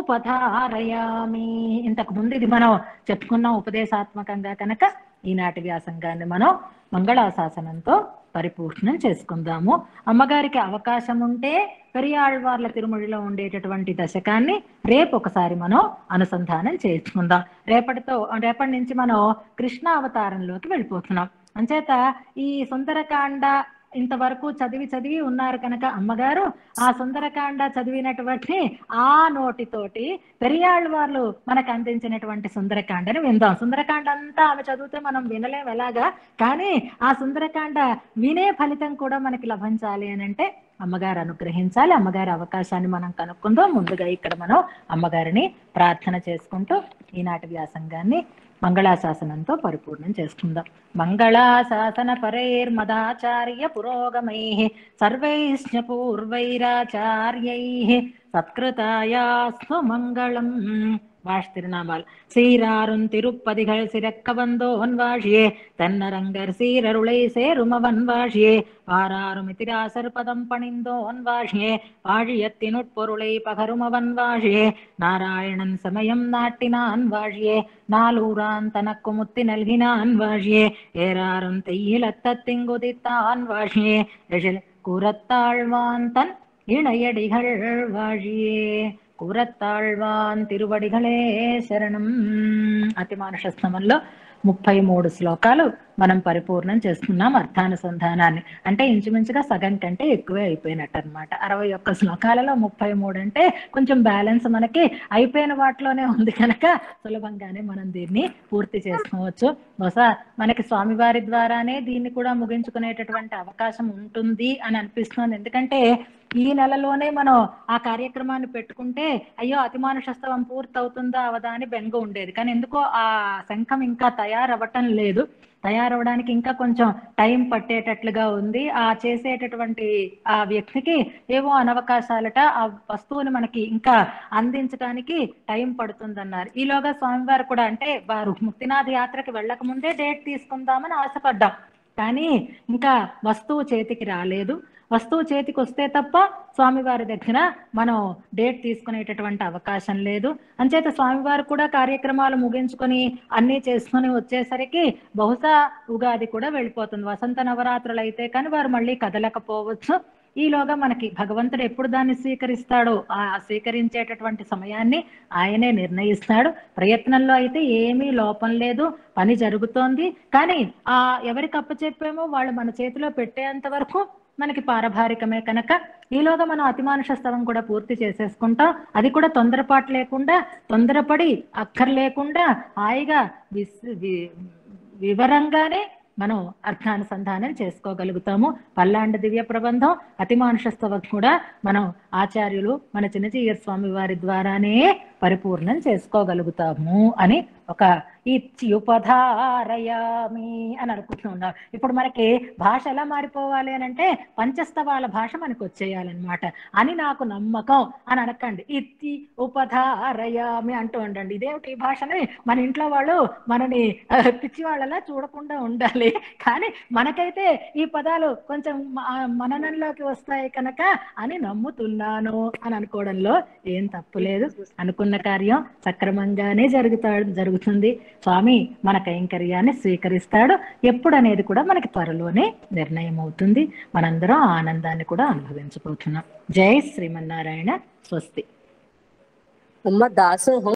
ఉపధారయామి ఇంతకు ముందు ఇది మనం చెప్పుకున్నాం ఉపదేశాత్మకంగా కనుక ఈనాటి వ్యాసంగాన్ని మనం మంగళాశాసనంతో పరిపూర్ణం చేసుకుందాము అమ్మగారికి అవకాశం ఉంటే పెరియాళ్వార్ల తిరుమడిలో ఉండేటటువంటి దశకాన్ని రేపు ఒకసారి మనం అనుసంధానం చేసుకుందాం రేపటితో రేపటి నుంచి మనం కృష్ణ అవతారంలోకి వెళ్ళిపోతున్నాం అంచేత ఈ సుందరకాండ ఇంతవరకు చదివి చదివి ఉన్నారు కనుక అమ్మగారు ఆ సుందరకాండ చదివినటువంటి ఆ నోటితోటి పెరియాళ్ళ వాళ్ళు మనకు అందించినటువంటి సుందరకాండని విందాం సుందరకాండ అంతా ఆమె చదివితే మనం వినలేం ఎలాగా కానీ ఆ సుందరకాండ వినే ఫలితం కూడా మనకి లభించాలి అని అంటే అమ్మగారు అనుగ్రహించాలి అమ్మగారి అవకాశాన్ని మనం కనుక్కుందాం ముందుగా ఇక్కడ మనం అమ్మగారిని ప్రార్థన చేసుకుంటూ ఈనాటి వ్యాసంగాన్ని మంగళాశాసనంతో పరిపూర్ణం చేసుకుందాం మంగళాశాసన పరైర్మదాచార్య పురోగమై సర్వైశ్చ పూర్వైరాచార్యై సత్కృతాయాస్తు మంగళం வாஷ் திருநாமால் சீராரும் திருப்பதிகள் சிறக்க வந்தோன் வாழியே தன்னரங்கர் சீரருளை சேருமவன் வாழியே வாராரும் இத்திராசர் பதம் பணிந்தோன் வாழியே வாழியத்தினுட்பொருளை பகருமவன் வாழியே நாராயணன் சமயம் நாட்டினான் வாழியே நாலூரான் தனக்கு முத்தி நல்கினான் வாழியே ஏறாரும் தெய்யிலத்தத்திங்குதித்தான் வாழியே எழில் கூறத்தாழ்வான் தன் இணையடிகள் வாழியே కూరత్తాళ్వాన్ తిరువడిగలే శరణం అతిమానుష స్తమంలో ముప్పై మూడు శ్లోకాలు మనం పరిపూర్ణం చేసుకున్నాం అర్థానుసంధానాన్ని అంటే ఇంచుమించుగా సగం కంటే ఎక్కువే అయిపోయినట్టు అనమాట అరవై ఒక్క శ్లోకాలలో ముప్పై మూడు అంటే కొంచెం బ్యాలెన్స్ మనకి అయిపోయిన వాటిలోనే ఉంది కనుక సులభంగానే మనం దీన్ని పూర్తి చేసుకోవచ్చు బహుశా మనకి స్వామివారి ద్వారానే దీన్ని కూడా ముగించుకునేటటువంటి అవకాశం ఉంటుంది అని అనిపిస్తుంది ఎందుకంటే ఈ నెలలోనే మనం ఆ కార్యక్రమాన్ని పెట్టుకుంటే అయ్యో అతిమానుషస్తవం పూర్తవుతుందా అవదా అని బెంగ ఉండేది కానీ ఎందుకో ఆ శంఖం ఇంకా తయారవ్వటం లేదు తయారవడానికి ఇంకా కొంచెం టైం పట్టేటట్లుగా ఉంది ఆ చేసేటటువంటి ఆ వ్యక్తికి ఏవో అనవకాశాలట ఆ వస్తువుని మనకి ఇంకా అందించడానికి టైం పడుతుందన్నారు ఈలోగా స్వామివారు కూడా అంటే వారు ముక్తినాథ్ యాత్రకి వెళ్ళక ముందే డేట్ తీసుకుందామని ఆశపడ్డాం కానీ ఇంకా వస్తువు చేతికి రాలేదు వస్తువు చేతికి వస్తే తప్ప స్వామివారి దగ్గర మనం డేట్ తీసుకునేటటువంటి అవకాశం లేదు అంచేత స్వామివారు కూడా కార్యక్రమాలు ముగించుకొని అన్నీ చేసుకొని వచ్చేసరికి బహుశా ఉగాది కూడా వెళ్ళిపోతుంది వసంత నవరాత్రులు అయితే కానీ వారు మళ్ళీ కదలకపోవచ్చు ఈలోగా మనకి భగవంతుడు ఎప్పుడు దాన్ని స్వీకరిస్తాడో ఆ స్వీకరించేటటువంటి సమయాన్ని ఆయనే నిర్ణయిస్తాడు ప్రయత్నంలో అయితే ఏమీ లోపం లేదు పని జరుగుతోంది కానీ ఆ ఎవరికి అప్పచెప్పామో వాళ్ళు మన చేతిలో పెట్టేంత వరకు మనకి పారభారికమే కనుక ఈలోగా మనం అతిమానుష స్తవం కూడా పూర్తి చేసేసుకుంటాం అది కూడా తొందరపాటు లేకుండా తొందరపడి అక్కర్ లేకుండా హాయిగా విస్ వి- వివరంగానే మనం అర్థానుసంధానం చేసుకోగలుగుతాము పల్లాండ దివ్య ప్రబంధం అతిమానుష స్తవం కూడా మనం ఆచార్యులు మన చిన్నజీయ స్వామి వారి ద్వారానే పరిపూర్ణం చేసుకోగలుగుతాము అని ఒక ఇత్యుపధారయామి అని అనుకుంటున్నాం ఇప్పుడు మనకి భాష ఎలా మారిపోవాలి అని అంటే పంచస్తవాల భాష మనకు వచ్చేయాలన్నమాట అని నాకు నమ్మకం అని అనకండి ఇత్తి ఉపధారయామి అంటూ ఉండండి ఇదేమిటి ఈ భాషని మన ఇంట్లో వాళ్ళు మనని ఆ, పిచ్చి వాళ్ళలా చూడకుండా ఉండాలి కానీ మనకైతే ఈ పదాలు కొంచెం మ- ఆ, మననంలోకి వస్తాయి కనుక అని నమ్ముతున్నాను అని అనుకోవడంలో ఏం తప్పు లేదు అనుకున్న కార్యం సక్రమంగానే జరుగుతాడు జరుగుతుంది స్వామి మన కైంకర్యాన్ని స్వీకరిస్తాడు ఎప్పుడు అనేది కూడా మనకి త్వరలోనే నిర్ణయం అవుతుంది మనందరం ఆ ఆనందాన్ని కూడా అనుభవించబోతున్నాం జై శ్రీమన్నారాయణ స్వస్తి అమ్మ దాసోహం